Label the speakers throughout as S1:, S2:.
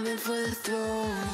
S1: coming for the throne.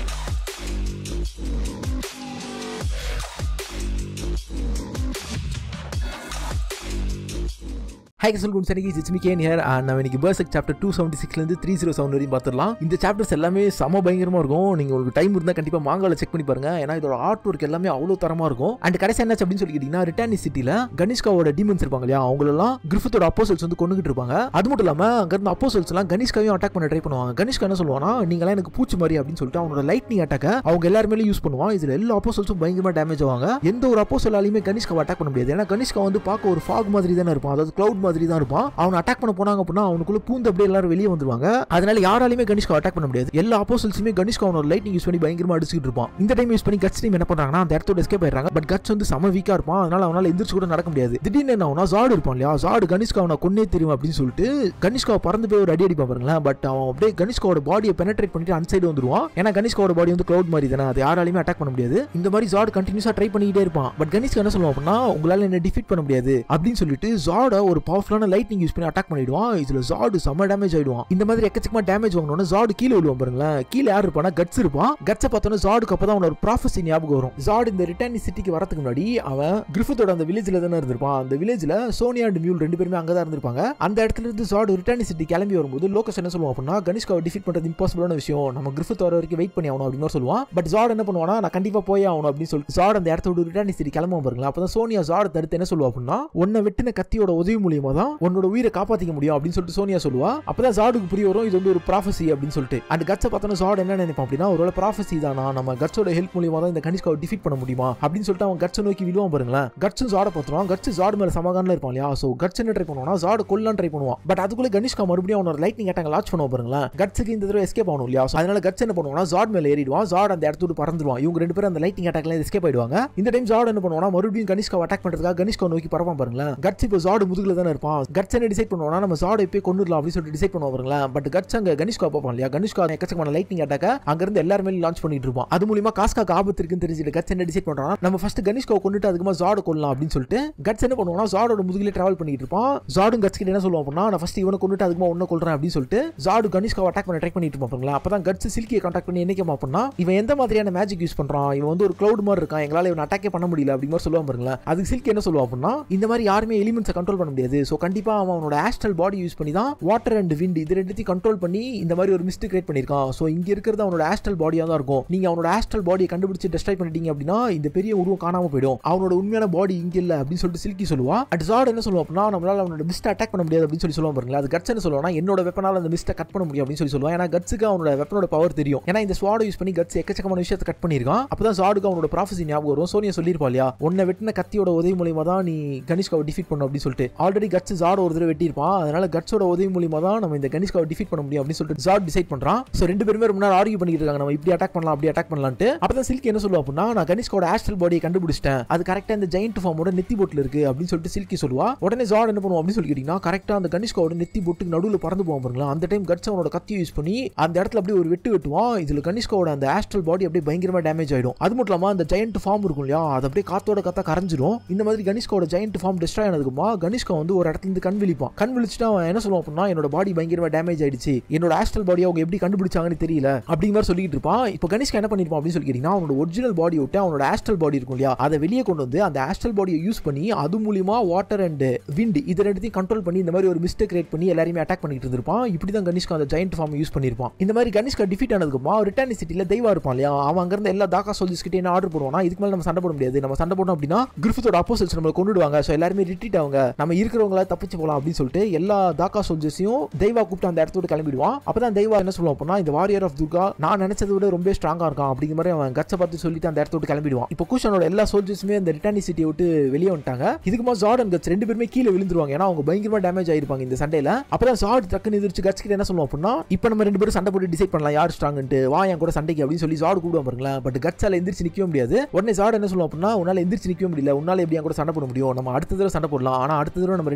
S2: Hi கசல் good சனிக்கு it's me Ken here and நம்ம இன்னைக்கு பர்சக் சாப்டர் டூ செவன்டி சிக்ஸ்லேருந்து த்ரீ ஜீரோ செவன் வரையும் பார்த்துடலாம் இந்த சாப்டர்ஸ் எல்லாமே செம பயங்கரமாக இருக்கும் நீங்கள் உங்களுக்கு டைம் இருந்தால் கண்டிப்பாக மாங்கால செக் பண்ணி பாருங்க ஏன்னா இதோட ஆர்ட் ஒர்க் எல்லாமே அவ்வளோ தரமாக இருக்கும் அண்ட் கடைசி என்னாச்சு அப்படின்னு சொல்லி கேட்டிங்கன்னா ரிட்டானி சிட்டியில் கனிஷ்காவோட டீமன்ஸ் இருப்பாங்க இல்லையா அவங்களெல்லாம் கிரிஃபத்தோட அப்போசல்ஸ் வந்து கொண்டுகிட்டு இருப்பாங்க அது மட்டும் இல்லாமல் அங்கேருந்து அப்போசல்ஸ் எல்லாம் கனிஷ்காவையும் அட்டாக் பண்ண ட்ரை பண்ணுவாங்க கனிஷ்கா என்ன சொல்லுவானா நீங்களாம் எனக்கு பூச்சி மாதிரி அப்படின்னு சொல்லிட்டு அவனோட லைட்னிங் அட்டாக்க அவங்க எல்லாருமே யூஸ் பண்ணுவான் இதில் எல்லா அப்போசல்ஸும் பயங்கரமாக டேமேஜ் ஆவாங்க எந்த ஒரு அப்போசலாலையுமே கனிஷ்காவை அட்டாக் பண்ண முடியாது ஏன்னா கனிஷ்கா வந்து பார்க்க ஒரு ஃபாக் மாதிரி தானே இருப்பான் அதாவது கிளவுட் மாதிரி தான் இருப்பான் அவன் அட்டாக் பண்ண போனாங்க அப்படின்னா அவனுக்குள்ள பூந்து அப்படியே எல்லாரும் வெளியே வந்துருவாங்க அதனால யாராலையுமே கனிஷ்கா அட்டாக் பண்ண முடியாது எல்லா அப்போசல்ஸுமே கனிஷ்கா அவனோட லைட்டிங் யூஸ் பண்ணி பயங்கரமா அடிச்சுட்டு இருப்பான் இந்த டைம் யூஸ் பண்ணி கட்ஸ் டீம் என்ன பண்றாங்கன்னா அந்த இடத்தோட எஸ்கேப் ஆயிடுறாங்க பட் கட்ஸ் வந்து செம வீக்கா இருப்பான் அதனால அவனால எந்திரிச்சு கூட நடக்க முடியாது திடீர்னு என்ன ஆகுனா ஜாடு இருப்பான் இல்லையா ஜாடு கனிஷ்கா அவனை கொன்னே தெரியும் அப்படின்னு சொல்லிட்டு கனிஷ்காவை பறந்து போய் ஒரு அடி அடிப்பான் பாருங்களேன் பட் அவன் அப்படியே கனிஷ்காவோட பாடியை பெனட்ரேட் பண்ணிட்டு அந்த சைடு வந்துருவான் ஏன்னா கனிஷ்காவோட பாடி வந்து க்ளவுட் மாதிரி தானே அது யாராலையுமே அட்டாக் பண்ண முடியாது இந்த மாதிரி ஜாடு கண்டினியூஸா ட்ரை பண்ணிக்கிட்டே இருப்பான் பட் கனிஷ்கா என்ன சொல்லுவான் அப்படின்னா உங்களால என்ன டிஃபீட் பண்ண முடியாது அப்படின்னு சொல்லிட்டு ஜாட ஒரு பவர்ஃபுல்லான லைட்னிங் யூஸ் பண்ணி அட்டாக் பண்ணிடுவான் இதுல ஜாடு செம்ம டேமேஜ் ஆயிடுவான் இந்த மாதிரி எக்கச்சக்கமா டேமேஜ் வாங்கணும்னா ஜாடு கீழே விழுவான் பாருங்களேன் கீழே யார் இருப்பானா கட்ஸ் இருப்பான் கட்ஸை பார்த்தோன்னா ஜாடுக்கு அப்பதான் அவனோட ப்ராஃபஸி ஞாபகம் வரும் ஜாடு இந்த ரிட்டர்னி சிட்டிக்கு வரதுக்கு முன்னாடி அவன் கிரிஃபத்தோட அந்த வில்லேஜ்ல தானே இருந்திருப்பான் அந்த வில்லேஜ்ல சோனியா அண்ட் மியூல் ரெண்டு பேருமே அங்கே தான் இருந்திருப்பாங்க அந்த இடத்துல இருந்து ஜாடு ரிட்டர்னி சிட்டி கிளம்பி வரும்போது லோகஸ் என்ன சொல்லுவான் அப்படின்னா கனிஷ்காவை டிஃபீட் பண்றது இம்பாசிபிளான விஷயம் நம்ம கிரிஃபத் வர வரைக்கும் வெயிட் பண்ணி ஆகணும் அப்படின்னு மாதிரி சொல்லுவான் பட் ஜாட் என்ன பண்ணுவானா நான் கண்டிப்பா போய் ஆகணும் அப்படின்னு சொல்லிட்டு ஜாட் அந்த இடத்த விட்டு ரிட்டர்னி சிட்டி கிளம்ப பாருங்களா அப்பதான் சோனியா ஜாட் தடுத்து என்ன சொல்லுவா அப்படின்னா உன்னை வெட்டின கத்தியோட உதவி மூலியமா தான் உன்னோட உயிரை காப்பாத்திக்க முடியும் அப்படின்னு சொல்லிட்டு சோனியா சொல்லுவா அப்பதான் ஜாடுக்கு புரிய வரும் இது வந்து ஒரு ப்ராஃபஸி அப்படின்னு சொல்லிட்டு அந்த கட்ஸை பார்த்தோன்னா ஜாட் என்ன நினைப்பான் அப்படின்னா ஒருவேளை ப்ராஃபஸி தானா நம்ம கட்ஸோட ஹெல்ப் மூலியமா தான் இந்த கனிஷ்காவை டிஃபீட் பண்ண முடியுமா அப்படின்னு சொல்லிட்டு அவன் கட்ஸை நோக்கி விழுவான் பாருங்களேன் கட்ஸும் ஜாட பார்த்துருவான் கட்ஸ் ஜாடு மேல சமாதானம் இருப்பான் இல்லையா ஸோ கட்ஸ் என்ன ட்ரை பண்ணுவானா ஜாடு கொல்லாம் ட்ரை பண்ணுவான் பட் அதுக்குள்ள கனிஷ்கா மறுபடியும் அவனோட லைட்னிங் அட்டாக் லான்ச் பண்ணுவோம் பாருங்களேன் கட்ஸுக்கு இந்த தடவை எஸ்கேப் ஆகணும் இல்லையா So அதனால கட்ஸ் என்ன பண்ணுவானா ஜாட் மேல ஏறிடுவான் ஜாட் அந்த இடத்தோடு பறந்துருவான் இவங்க ரெண்டு பேரும் அந்த லைட்டிங் அட்டாக்ல எஸ்கேப் ஆயிடுவாங்க இந்த டைம் ஜாட் என்ன பண்ணுவானா மறுபடியும் கனிஷ்கா அட்டாக் பண்றதுக்காக கனிஷ்கா நோக்கி பறவான் பாருங்களேன் கட்ஸ் இப்போ ஜாடு முதுகுல தானே இருப்பான் கட்ஸ் என்ன டிசைட் பண்ணுவானா நம்ம ஜாடை போய் கொண்டுடலாம் அப்படின்னு சொல்லிட்டு டிசைட் பண்ணுவோம் பாருங்களேன் பட் கட்ஸ் அங்க கனிஷ்கா பார்ப்பான் இல்லையா கனிஷ்கா எக்கச்சக்கமான லைட்டிங் அட்டாக்க அங்க இருந்து எல்லாருமே லான்ச் பண்ணிட்டு இருப்பான் அது மூலியமா காஸ்காக்கு ஆபத்து இருக்குன்னு தெரிஞ்சுட்டு கட்ஸ் என்ன டிசைட் பண்றான் நம்ம ஃபர்ஸ்ட் கனிஷ்காவை கொண்டுட்டு அதுக்குமா ஜாடு கொள்ளலாம் அப்படின்னு சொல்லிட்டு கட்ஸ் என்ன பண்ணுவானா ஜாடோட முதுகிலே டிராவல் பண்ணிட்டு இருப்பான் ஜாடும் கட்ஸ் கிட்ட என்ன சொல்லுவான் அப்படின்னா நான் ஃபர்ஸ்ட் இவனை கொண்டுட்டு அதுக்குமா ஒன்ன கொள்றேன் அப்படின்னு சொல்லிட்டு ஜாடு கனிஷ்காவை அட்டாக் பண்ண ட்ரை பண்ணிட்டு இருப்பான் பாருங்களா அப்பதான் கட்ஸ் சில்கியை கான்டாக்ட் பண்ணி என்ன கேட்பான் அப்படின்னா இவன் எந்த மாதிரியான மேஜிக் யூஸ் பண்றான் இவன் வந்து ஒரு கிளவுட் மாதிரி இருக்கான் எங்களால இவன் அட்டாக்கே பண்ண முடியல அப்படி மாதிரி சொல்லுவான் பாருங்களா அதுக்கு சில்கி என்ன சொல்லுவான் அப்படின்னா இந்த மாதிரி யாருமே எலிமெண்ட்ஸை கண்ட்ரோல் பண்ண முடியாது ஸோ கண்டிப்பா அவன் அவனோட ஆஸ்ட்ரல் பாடி யூஸ் பண்ணி தான் வாட்டர் அண்ட் விண்ட் இது ரெண்டுத்தையும் கண்ட்ரோல் பண்ணி இந்த மாதிரி ஒரு மிஸ்டேக் கிரியேட் பண்ணியிருக்கான் ஸோ இங்க இருக்கிறது அவனோட ஆஸ்ட்ரல் பாடியாக தான் இருக்கும் நீங்க அவனோட ஆஸ்ட்ரல் பாடியை கண்டுபிடிச்சு டெஸ்ட்ராய் பண்ணிட்டீங்க அப்படின்னா இந்த பெரிய உருவம் காணாம போயிடும் அவனோட உண்மையான பாடி இங்க இல்ல அப்படின்னு சொல்லிட்டு சில்கி சொல்லுவா அட் ஜாட் என்ன சொல்லுவா அப்படின்னா நம்மளால அவனோட மிஸ்ட் அட்டாக் பண்ண முடியாது அப்படின்னு சொல்லி சொல்லுவான் பாருங்களா அது கட்ஸ் என்ன சொல்லுவானா என்னோட வெப்பனால அந்த மிஸ்ட்டை கட் பண்ண முடியும் அப்படின்னு சொல்லி சொல்லுவான் ஏன்னா கட்ஸுக்கு அவனோட வெப்பனோட பவர் தெரியும் ஏன்னா இந்த ஸ்வாடை யூஸ் பண்ணி கட்ஸ் எக்கச்சக்கமான விஷயத்தை கட் பண்ணியிருக்கான் அப்பதான் ஜாடுக்கு அவனோட ப்ராஃபஸி ஞாபகம் வரும் சோனியா சொல்லியிருப்பா இல்லையா உன்னை வெட்டின கத்தியோட உதவி மூலியமா தான் நீ கனிஷ்காவை டிஃபீட் பண்ணும் அப்படின்னு சொல்லிட்டு ஆல்ரெடி கட்ஸ் ஜாட் ஒரு தடவை வெட்டியிருப்பான் அதனால கட்ஸோட உதவி மூலியமா தான் நம்ம இந்த கனிஷ்காவை டிஃபீட் பண்ண முடியும் அப்படின்னு சொல்லிட்டு ஜாட் டிசைட் பண்றான் ஸோ ரெண்டு பேருமே ரொம்ப நேரம் ஆர்கியூ பண்ணிட்டு இருக்காங்க நம்ம இப்படி அட்டாக் பண்ணலாம் அப்படி அட்டாக் பண்ணலான்ட்டு அப்பதான் சில்கி என்ன சொல்லுவா அப்படின்னா நான் கனிஷ்காவோட ஆஸ்ட்ரல் பாடியை கண்டுபிடிச்சிட்டேன் அது கரெக்டா இந்த ஜெயிண்ட் ஃபார்மோட நெத்தி போட்டில் இருக்கு அப்படின்னு சொல்லிட்டு சில்கி சொல்லுவா உடனே ஜாட் என்ன பண்ணுவோம் அப்படின்னு சொல்லி கேட்டீங்கன்னா கரெக்டா அந்த கனிஷ்காவோட நெத்தி போட்டுக்கு நடுவில் பறந்து போவோம் பாருங்களா அந்த டைம் கட்ஸ் அவனோட கத்தி யூஸ் பண்ணி அந்த இடத்துல அப்படியே ஒரு வெட்டு வெட்டுவான் இதுல கனிஷ்காவோட அந்த ஆஸ்ட்ரல் பாடி அப்படியே பயங்கரமா டேமேஜ் ஆயிடும் அது மட்டும் இல்லாம அந்த ஜெயண்ட் ஃபார்ம் இருக்கும் இல்லையா அது அப்படியே காத்தோட காத்தா கரைஞ்சிரும் இந்த மாதிரி கனிஷ்காவோட ஜெயண்ட் ஃபார்ம் டிஸ்ட்ராய் ஆனதுக்குமா கனிஷ்கா வந்து ஒரு இடத்துல இருந்து கண் விழிப்பான் கண் விழிச்சுட்டு அவன் என்ன சொல்லுவான் அப்படின்னா என்னோட பாடி பயங்கரமா டேமேஜ் ஆயிடுச்சு என்னோட ஆஸ்ட்ரல் பாடி அவங்க எப்படி கண்டுபிடிச்சாங்கன்னு தெரியல அப்படிங்கிற மாதிரி சொல்லிட்டு இருப்பான் இப்போ கனிஷ்கா என்ன பண்ணிருப்பான் அப்படின்னு சொல்லி கேட்டீங்கன்னா அவனோட ஒரிஜினல் பாடி விட்டு அவனோட ஆஸ்ட்ரல் பாடி இருக்கும் இல்லையா அதை வெளியே கொண்டு வந்து அந்த ஆஸ்ட்ரல் பாடியை யூஸ் பண்ணி அது மூலியமா வாட்டர் அண்ட் விண்ட் இது ரெண்டுத்தையும் கண்ட்ரோல் பண்ணி இந்த மாதிரி ஒரு மிஸ்டேக் கிரியேட் பண்ணி எல்லாரையுமே அட்டாக் பண்ணிட்டு இருந்திருப்பான் இப்படி தான் கனிஷ்கா அந்த ஜெயண்ட் ஃபார்ம் யூஸ் பண்ணிருப்பான் இந்த மாதிரி கனிஷ்கா டிஃபீட் ஆனதுக்குமா ரிட்டர்ன் சிட்டில தெய்வா இருப்பான் இல்லையா அவன் அங்கிருந்து எல்லா தாக்கா சோல்ஜர்ஸ் கிட்டே என்ன ஆர்டர் போடுவானா இதுக்கு மேல நம்ம சண்டை போட முடியாது நம்ம சண்டை போட்டோம் அப்படின்னா கிரிஃபத்தோட அப்போசல்ஸ் நம்ம கொண்டுடுவாங்க ஸோ எல்லாருமே ரிட்ரீட் ஆகுங்க நம்ம இருக்கிறவங்கள தப்பிச்சு போகலாம் அப்படின்னு சொல்லிட்டு எல்லா தாக்கா சோல்ஜர்ஸையும் தெய்வா கூப்பிட்டு அந்த இடத்தோட கிளம்பிடுவான் அப்பதான் தெய்வா என்ன சொல்லுவான் அப்படின்னா இந்த வாரியர் ஆஃப் துர்கா நான் நினைச்சதை விட ரொம்ப ஸ்ட்ராங்கா இருக்கான் அப்படிங்கிற மாதிரி அவன் கட்சை பார்த்து சொல்லிட்டு அந்த இடத்தோட கிளம்பிடுவான் இப்போ குஷனோட எல்லா சோல்ஜர்ஸுமே அந்த ரிட்டர்னி சிட்டியை விட்டு வெளியே வந்துட்டாங்க இதுக்குமா ஜார்டன் கட்ஸ் ரெண்டு பேருமே கீழே விழுந்துருவாங்க ஏன்னா அவங்க பயங்கரமா டேமேஜ் ஆயிருப்பாங்க இந்த சண்டையில அப்பதான் ஜார்ட் டக்குன்னு எதிர்த்து கட்ஸ் கிட்ட என்ன சொல்லுவோம் அப்படின்னா இப்போ நம்ம ரெண்டு பேரும் சண்டை போட்டு டிசைட் பண்ணலாம் யார் ஸ்ட்ராங்ன்ட்டு வா என் கூட சண்டைக்கு அப்படின்னு சொல்லி ஜார்டு கூடுவான் பாருங்களேன் பட் கட்ஸால எந்திரிச்சு நிக்கவே முடியாது உடனே ஜார்டு என்ன சொல்லுவோம் அப்படின்னா உன்னால எந்திரிச்சு நிக்கவே முடியல உன்னால எப்படி என் கூட சண்டை போட முடியும் நம்ம அடுத்த தடவை சண்டை போடலாம் ஆனா அடுத்த தடவை நம்ம ரெண்டு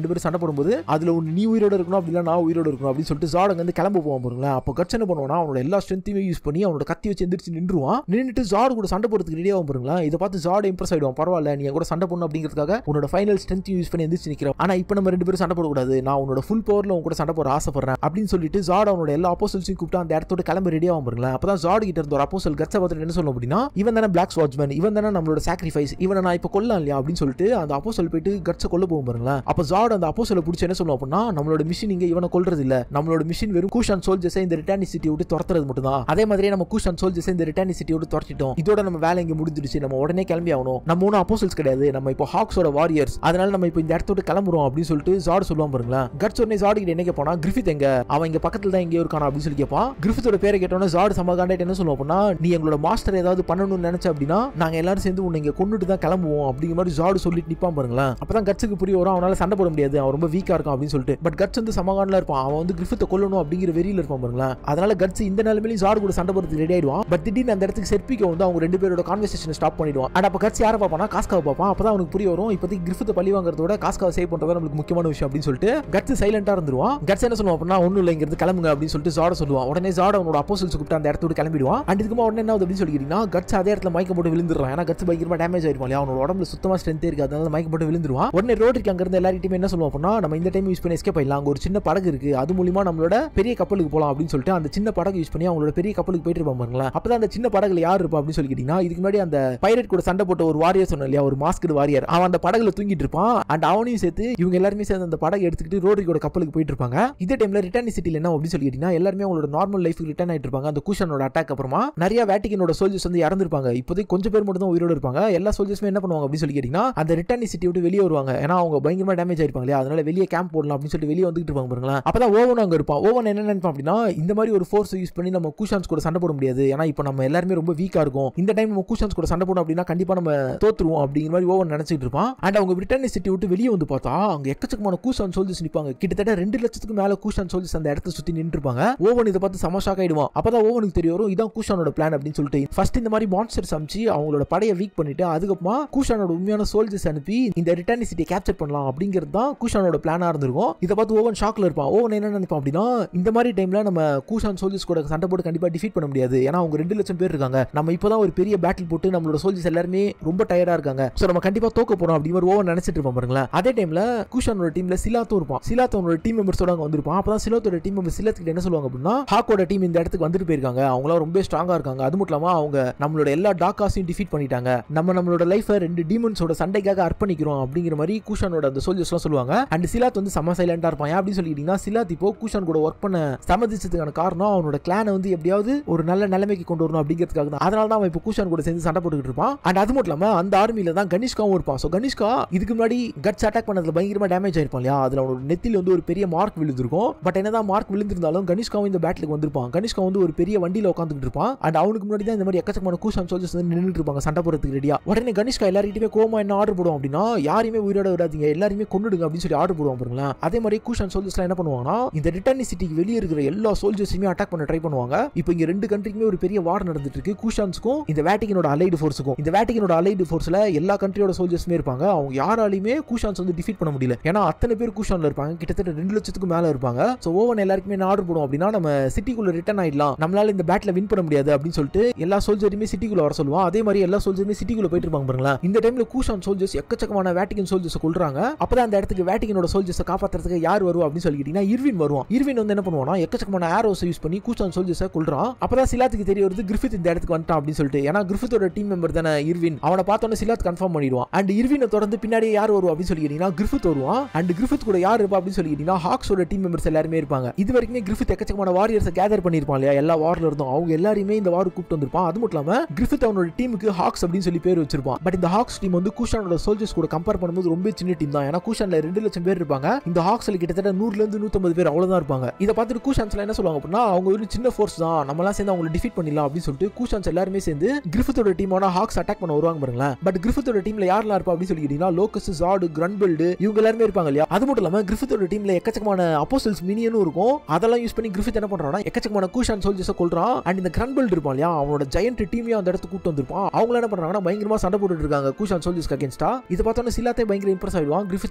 S2: ரெண்டு பேரும் சண்டை போடும்போது அதுல ஒன்று நீ உயிரோட இருக்கணும் அப்படி இல்லை நான் உயிரோட இருக்கணும் அப்படின்னு சொல்லிட்டு ஜாட் அங்க வந்து கிளம்ப போவான் பாருங்களேன் அப்போ கட்ஸ் என்ன பண்ணுவானா அவனோட எல்லா ஸ்ட்ரென்த்தையுமே யூஸ் பண்ணி அவனோட கத்தி வச்சு எந்திரிச்சு நின்றுவான் நின்றுட்டு ஜாட் கூட சண்டை போடுறதுக்கு ரெடி ஆகும் பாருங்களேன் இதை பார்த்து ஜாட் இம்ப்ரெஸ் ஆயிடுவான் பரவாயில்ல நீ என் கூட சண்டை போடணும் அப்படிங்கிறதுக்காக உன்னோட ஃபைனல் ஸ்ட்ரென்த் யூஸ் பண்ணி எந்திரிச்சு நிற்கிறோம் ஆனா இப்போ நம்ம ரெண்டு பேரும் சண்டை போடக்கூடாது நான் உன்னோட ஃபுல் பவர்ல உன் கூட சண்டை போட ஆசைப்படுறேன் அப்படின்னு சொல்லிட்டு ஜாட் அவனோட எல்லா அப்போசல்ஸையும் கூப்பிட்டு அந்த இடத்தோட கிளம்ப ரெடி ஆகும் பாருங்களேன் அப்பதான் ஜாட் கிட்ட இருந்த ஒரு அப்போசல் கட்ஸை பார்த்துட்டு என்ன சொல்லணும் அப்படின்னா இவன் தானே பிளாக் வாட்ச்மேன் இவன் தானே நம்மளோட சாக்ரிஃபைஸ் இவனை நான் இப்போ கொல்லலாம் இல்லையா அப்படின்னு சொல்லிட்டு அந்த அப்போசல் போயிட்டு கட்ஸை கொல்ல போகும் பாருங்களேன் அப்போ ஜாட் அந்த அப்போசலை பிடிச்சி என்ன சொல்லுவோம் அப்படின்னா நம்மளோட மிஷின் இங்க இவனை கொல்றது இல்ல நம்மளோட மிஷின் வெறும் கூஷான் சோல்ஜர்ஸை இந்த ரிட்டர்னி சிட்டி விட்டு துரத்துறது மட்டும் தான் அதே மாதிரியே நம்ம கூஷான் சோல்ஜர்ஸை இந்த ரிட்டர்னி சிட்டி விட்டு துரத்திட்டோம் இதோட நம்ம வேலை இங்க முடிஞ்சிடுச்சு நம்ம உடனே கிளம்பி ஆகணும் நம்ம ஒன்றும் அப்போசல்ஸ் கிடையாது நம்ம இப்போ ஹாக்ஸோட வாரியர்ஸ் அதனால நம்ம இப்போ இந்த இடத்த விட்டு கிளம்புறோம் அப்படின்னு சொல்லிட்டு ஜாட் சொல்லுவான் பாருங்களேன் கட்ஸ் உடனே ஜாடு கிட்ட என்ன கேட்பானா கிரிஃபித் எங்க அவன் இங்க பக்கத்துல தான் எங்கேயோ இருக்கானா அப்படின்னு சொல்லி கேட்பான் கிரிஃபித்தோட பேரை கேட்டோன்னா ஜாடு சமகாண்டாയിട്ട് என்ன சொல்லுவோம் அப்படின்னா நீ எங்களோட மாஸ்டர் ஏதாவது பண்ணணும்னு நினைச்ச அப்படின்னா நாங்க எல்லாரும் சேர்ந்து உன்னை இங்க கொண்டுட்டு தான் கிளம்புவோம் அப்படிங்கிற மாதிரி ஜாடு சொல்லிட்டு நிப்பான் பாருங்களேன் அப்பதான் கட்ஸுக்கு புரிய வரும் அவனால சண்டை போட முடியாது அவன் ரொம்ப வீக்கா இருக்கான் அப்படின்னு சொல்லிட்டு பட் கட்ஸ் வந்து சமகாண்டில் இருப்பான் அவன் வந்து கிரிஃபித்தை கொல்லணும் அப்படிங்கிற வெறியில இருப்பான் பாருங்களேன் அதனால கட்ஸ் இந்த நிலைமையிலும் ஜாடு கூட சண்டை போடுறதுக்கு ரெடி ஆயிடுவான் பட் திடீர்னு அந்த இடத்துக்கு செர்பிக்க வந்து அவங்க ரெண்டு பேரோட கான்வர்சேஷன் ஸ்டாப் பண்ணிடுவான் அண்ட் அப்ப கட்ஸ் யாரை பார்ப்பானா காஸ்காவை பார்ப்பான் அப்பதான் அவனுக்கு புரிய வரும் இப்போதைக்கு கிரிஃபித்தை பழி வாங்குறதோட காஸ்காவை சேவ் பண்றது நம்மளுக்கு முக்கியமான விஷயம் அப்படின்னு சொல்லிட்டு கட்ஸ் சைலண்டா இருந்துருவான் கட்ஸ் என்ன சொல்லுவான் அப்படின்னா ஒன்றும் இல்லை இங்கிருந்து கிளம்புங்க அப்படின்னு சொல்லிட்டு ஜாட சொல்லுவான் உடனே ஜாட அவனோட அப்போசல்ஸ் கூப்பிட்டு அந்த இடத்த விட்டு கிளம்பிடுவான் அண்ட் இதுக்குமா உடனே என்ன ஆகுது அப்படின்னு சொல்லிக்கிட்டீங்கன்னா கட்ஸ் அதே இடத்துல மயக்கம் போட்டு விழுந்துடுறான் ஏன்னா கட்ஸ் பயங்கரமா டேமேஜ் ஆயிருப்பான் இல்லையா அவனோட உடம்புல சுத்தமா ஸ்ட்ரென்த்தே இருக்கு அதனால மயக்கம் போட்டு விழுந்துருவான் உடனே ரோட்ரிக்கு அங்க இருந்து எல்லார்கிட்டயுமே என்ன சொல்லுவோம் அப்படின்னா நம்ம இந்த டைம் யூஸ் பண்ணி எஸ்கேப் ஆயிடலாம் அங்க ஒரு சின்ன படகு இருக்கு அது மூலியமா நம்மளோட பெரிய கப்பலுக்கு போலாம் அப்படின்னு சொல்லிட்டு அந்த சின்ன படகு யூஸ் பண்ணி அவங்களோட பெரிய கப்பலுக்கு போயிட்டு இருப்பாங்க பாருங்களேன் அப்பதான் அந்த சின்ன படகுல யார் இருப்பா அப்படின்னு சொல்லிக்கிட்டீங்கன்னா இதுக்கு முன்னாடி அந்த பைரட் கூட சண்டை போட்ட ஒரு வாரியர் சொன்ன இல்லையா ஒரு மாஸ்கடு வாரியர் அவன் அந்த படகுல தூங்கிட்டு இருப்பான் அண்ட் அவனையும் சேர்த்து இவங்க எல்லாருமே சேர்ந்து அந்த படகு எடுத்துக்கிட்டு ரோட்ரிக்கோட கப்பலுக்கு போயிட்டு இருப்பாங்க இதே டைம்ல ரிட்டர்ன் சிட்டில என்ன அப்படின்னு சொல்லிக்கிட்டீங்கன்னா எல்லாருமே அவங்களோட நார்மல் லைஃபுக்கு ரிட்டர்ன் ஆயிட்டு இருப்பாங்க அந்த கூஷனோட அட்டாக் அப்புறமா நிறைய வேட்டிகனோட சோல்ஜர்ஸ் வந்து இறந்துருப்பாங்க இப்போதைக்கு கொஞ்சம் பேர் மட்டும் தான் உயிரோடு இருப்பாங்க எல்லா சோல்ஜர்ஸுமே என்ன பண்ணுவாங்க அப்படின்னு சொல்லி கேட்டீங்கன்னா அந்த ரிட்டர்ன் சிட்டி விட்டு வெளியே வருவாங்க ஏன்னா அவங்க பயங்கரமா டேமேஜ் ஆயிருப்பாங்க இல்லையா அதனால வெளியே கேம்ப் போடலாம் அப்படின்னு சொல்லிட்டு வெளியே வந்துட்டு இருப்பாங்க பாருங்களேன் அப்பதான் ஓவன் அங்க இருப்பான் ஓவன் என்ன நினைப்பான் அப்படின்னா இந்த மாதிரி ஒரு ஃபோர்ஸ் யூஸ் பண்ணி நம்ம கூஷான்ஸ் கூட சண்டை போட முடியாது ஏன்னா இப்போ நம்ம எல்லாருமே ரொம்ப வீக்கா இருக்கும் இந்த டைம் நம்ம கூஷான்ஸ் கூட சண்டை போடணும் அப்படின்னா கண்டிப்பா நம்ம தோத்துருவோம் அப்படிங்கிற மாதிரி ஓவன் நினைச்சிட்டு இருப்பான் அண்ட் அவங்க ரிட்டர்ன் சிட்டி விட்டு வெளியே வந்து பார்த்தா அங்க எக்கச்சக்கமான கூஷான் சோல்ஜர்ஸ் நிப்பாங்க கிட்டத்தட்ட ரெண்டு லட்சத்துக்கு மேல கூஷான் சோல்ஜர்ஸ் அந்த இடத்த சுத்தி நின்று இருப்பாங்க ஓவன் இதை பார்த்து சம ஷாக் ஆயிடுவான் அப்பதான் ஓவனுக்கு தெரிய வரும் இதான் கூஷானோட பிளான் அப்படின்னு சொல்லிட்டு ஃபர்ஸ்ட் இந்த மாதிரி மான்ஸ்டர்ஸ் அமிச்சு அவங்களோட படையை வீக் பண்ணிட்டு அதுக்கப்புறமா கூஷானோட உண்மையான சோல்ஜர்ஸ் அனுப்பி இந்த ரிட்டர்ன் சிட்டியை கேப்சர் பண்ணலாம் அப்படிங்கிறது தான் கூஷானோட பிளானா இருந்திருக்கும் இதை பார்த்து ஓவன் ஷாக்ல இருப்பான் ஓவன் என்ன நினைப்பான் அப்படின்னா இந்த மாதிரி டைம்ல நம்ம கூஷான் சோல்ஜர்ஸ் கூட சண்டை போட்டு கண்டிப்பா டிஃபீட் பண்ண முடியாது ஏன்னா அவங்க ரெண்டு லட்சம் பேர் இருக்காங்க நம்ம இப்போதான் ஒரு பெரிய பேட்டில் போட்டு நம்மளோட சோல்ஜர்ஸ் எல்லாருமே ரொம்ப டயர்டா இருக்காங்க ஸோ நம்ம கண்டிப்பா தோக்க போறோம் அப்படி ஒரு ஓவன் நினைச்சிட்டு இருப்பான் பாருங்களேன் அதே டைம்ல கூஷானோட டீம்ல சிலாத்தும் இருப்பான் சிலாத் அவனோட டீம் மெம்பர்ஸோட அங்க வந்திருப்பான் அப்பதான் சிலாத்தோட டீம் மெம்பர் சிலத் கிட்ட என்ன சொல்லுவாங்க அப்படின்னா ஹாக்கோட டீம் இந்த இடத்துக்கு வந்துட்டு போயிருக்காங்க அவங்களாம் ரொம்ப ஸ்ட்ராங்கா இருக்காங்க அது மட்டும் இல்லாம அவங்க நம்மளோட எல்லா டாக்காஸையும் டிஃபீட் பண்ணிட்டாங்க நம்ம நம்மளோட லைஃபை ரெண்டு டீமன்ஸோட சண்டைக்காக அர்ப்பணிக்கிறோம் அப்படிங்கிற மாதிரி கூஷானோட அந்த சோல்ஜர்ஸ்லாம் சொல்லுவாங்க அண்ட் சிலாத் வந்து செம்ம சைலண்டா இருப்பான் ஏன் அப்படின்னு சொல்லிக்கிட்டீங்கன்னா சிலாத் இப்போ கூஷான் கூட ஒர்க் பண்ண சம்மதிச்சதுக்கான காரணம் அவனோட கிளானை வந்து எப்படியாவது ஒரு நல்ல நிலைமைக்கு கொண்டு வரணும் அப்படிங்கிறதுக்காக தான் அதனால தான் அவன் இப்போ கூஷான் கூட சேர்ந்து சண்டை போட்டுக்கிட்டு இருப்பான் அண்ட் அது மட்டும் இல்லாம அந்த ஆர்மியில தான் கனிஷ்காவும் இருப்பான் ஸோ கனிஷ்கா இதுக்கு முன்னாடி கட்ஸ் அட்டாக் பண்ணதுல பயங்கரமா டேமேஜ் ஆயிருப்பான் இல்லையா அதுல அவனோட நெத்தில வந்து ஒரு பெரிய மார்க் விழுந்திருக்கும் பட் என்னதான் மார்க் விழுந்திருந்தாலும் கனிஷ்காவும் இந்த பேட்டிலுக்கு வந்திருப்பான் கனிஷ்கா வந்து ஒரு பெரிய வண்டியில உட்காந்துட்டு இருப்பான் அண்ட் அவனுக்கு முன்னாடி தான் இந்த மாதிரி எக்கச்சக்கமான கூஷான் சோல்ஜர்ஸ் வந்து நின்றுட்டு இருப்பாங்க சண்டை போறதுக்கு ரெடியா உடனே கனிஷ்கா எல்லார்கிட்டயுமே கோமா என்ன ஆர்டர் போடுவோம் அப்படின்னா யாரையுமே உயிரோட விடாதீங்க எல்லாருமே கொண்டுடுங்க அப்படின்னு சொல்லி ஆர்டர் போடுவாங்க பாருங்களேன் அதே மாதிரி கூஷான் சோல்ஜர்ஸ்லாம் என்ன பண்ணுவாங்கன்னா இந்த ரிட்டர்னி சிட்டிக்கு வெளியே இருக்கிற எல்லா சோல்ஜர்ஸையுமே அட்டாக் பண்ண ட்ரை பண்ணுவாங்க இப்போ இங்க ரெண்டு கண்ட்ரிக்குமே ஒரு பெரிய வார் நடந்துட்டு இருக்கு கூஷான்ஸ்க்கும் இந்த வேட்டிகனோட அலைடு ஃபோர்ஸுக்கும் இந்த வேட்டிகனோட அலைடு ஃபோர்ஸ்ல எல்லா கண்ட்ரியோட சோல்ஜர்ஸுமே இருப்பாங்க அவங்க யாராலையுமே கூஷான்ஸ் வந்து டிஃபீட் பண்ண முடியல ஏன்னா அத்தனை பேர் கூஷான்ல இருப்பாங்க கிட்டத்தட்ட ரெண்டு லட்சத்துக்கு மேல இருப்பாங்க ஸோ ஓவன் எல்லாருக்குமே என்ன ஆர்டர் போடுவோம் அப்படின்னா நம்ம சிட்டிக்குள்ள ரிட்டர்ன் ஆயிடலாம் நம்மளால இந்த பேட்டில் வின் பண்ண முடியாது அப்படின்னு சொல்லிட்டு எல்லா சோல்ஜருமே சிட்டிக்குள்ள வர சொல்லுவான் அதே மாதிரி எல்லா சோல்ஜருமே சிட்டிக்குள்ள போயிட்டு இருப்பாங்க பாருங்களேன் இந்த டைம்ல கூஷான் சோல்ஜர்ஸ் எக்கச்சக்கமான வேட்டிகன் சோல்ஜர்ஸ் கொள்றாங்க அப்பதான் அந்த இடத்துக்கு வேட்டிகனோட சோல்ஜர்ஸை காப்பாத்துறதுக்கு யார் வருவா அப்படின்னு சொல்லிக்கிட்டீங்கன்னா இர்வின் வருவான் இர்வின் வந்து என்ன பண்ணுவானா எக்கச்சக்கமான ஆரோஸ் யூஸ் பண்ணி கூஷான் சோல்ஜர்ஸை கொள்றான் அப்பதான் சிலாத்துக்கு தெரிய வருது கிரிஃபித் இந்த இடத்துக்கு வந்துட்டான் அப்படின்னு சொல்லிட்டு ஏன்னா கிரிஃபித்தோட டீம் மெம்பர் தானே இர்வின் அவனை பார்த்தோன்னே சிலாத் கன்ஃபார்ம் பண்ணிடுவான் அண்ட் இர்வினை தொடர்ந்து பின்னாடி யார் வருவா அப்படின்னு சொல்லிக்கிட்டீங்கன்னா கிரிஃபித் வருவான் அண்ட் கிரிஃபித் கூட யார் இருப்பா அப்படின்னு சொல்லிக்கிட்டீங்கன்னா ஹாக்ஸோட டீம் மெம்பர்ஸ் எல்லாருமே இருப்பாங்க இது வரைக்குமே கிரிஃபித் எக்கச்சக்கமான வாரியர்ஸை கேதர் பண்ணிருப்பான் இல்லையா எல்லா வார்ல இருந்தும் அவங்க எல்லாருமே இந்த வார் கூப்பிட்டு வந்திருப்பான் அது மட்டும் இல்லாம கிரிஃபித் அவனோட டீமுக்கு ஹாக்ஸ் அப்படின்னு சொல்லி பேர் வச்சிருப்பான் பட் இந்த ஹாக்ஸ் டீம் வந்து கூஷானோட சோல்ஜர்ஸ் கூட கம்பேர் பண்ணும்போது ரொம்ப சின்ன டீம் தான் ஏன்னா கூஷான்ல ரெண்டு லட்சம் பேர் இருப்பாங்க இந்த ஹாக்ஸ்ல கிட்டத்தட்ட நூறுல இருந்து நூத்தம்பது பேர் அவ்வளவுதான் இருப்பாங்க இதை பார்த்துட்டு கூஷான்ஸ்ல என்ன சொல்லுவாங்க அப்படின்னா அவங்க ஒரு சின்ன ஃபோர்ஸ் தான் நம்மலாம் சேர்ந்து அவங்களை டிஃபீட் பண்ணிடலாம் அப்படின்னு சொல்லிட்டு கூஷான்ஸ் எல்லாருமே சேர்ந்து கிரிஃபித்தோட டீமான ஹாக்ஸ் அட்டாக் பண்ண வருவாங்க பாருங்களேன் பட் கிரிஃபித்தோட டீம்ல யாரெல்லாம் இருப்பா அப்படின்னு சொல்லிக்கிட்டீங்கன்னா லோகஸ் ஜாடு கிரன்பில்டு இவங்க எல்லாருமே இருப்பாங்க இல்லையா அது மட்டும் இல்லாம கிரிஃபித்தோட டீம்ல எக்கச்சக்கமான அப்போசல்ஸ் மினியனும் இருக்கும் அதெல்லாம் யூஸ் பண்ணி கிரிஃபித் என்ன பண்றான்னா எக்கச்சக்கமான கூஷான் சோல்ஜர்ஸை கொள்றான் அண்ட் இந்த கிரன்பில்டு இருப்பான் இல்லையா அவனோட ஜெயண்ட் டீமையும் அந்த இடத்துக்கு கூட்டு வந்திருப்பான் அவங்க என்ன பண்றாங்கன்னா பயங்கரமா சண்டை போட்டுட்டு இருக்காங்க கூஷான் சோல்ஜர்ஸ்க்கு அகேன்ஸ்டா இதை பார்த்தோன்னே சிலாத்தே பயங்கர இம்ப்ரெஸ் ஆயிடுவான் கிரிஃபித் இவ்வளவு ஸ்ட்ராங்கா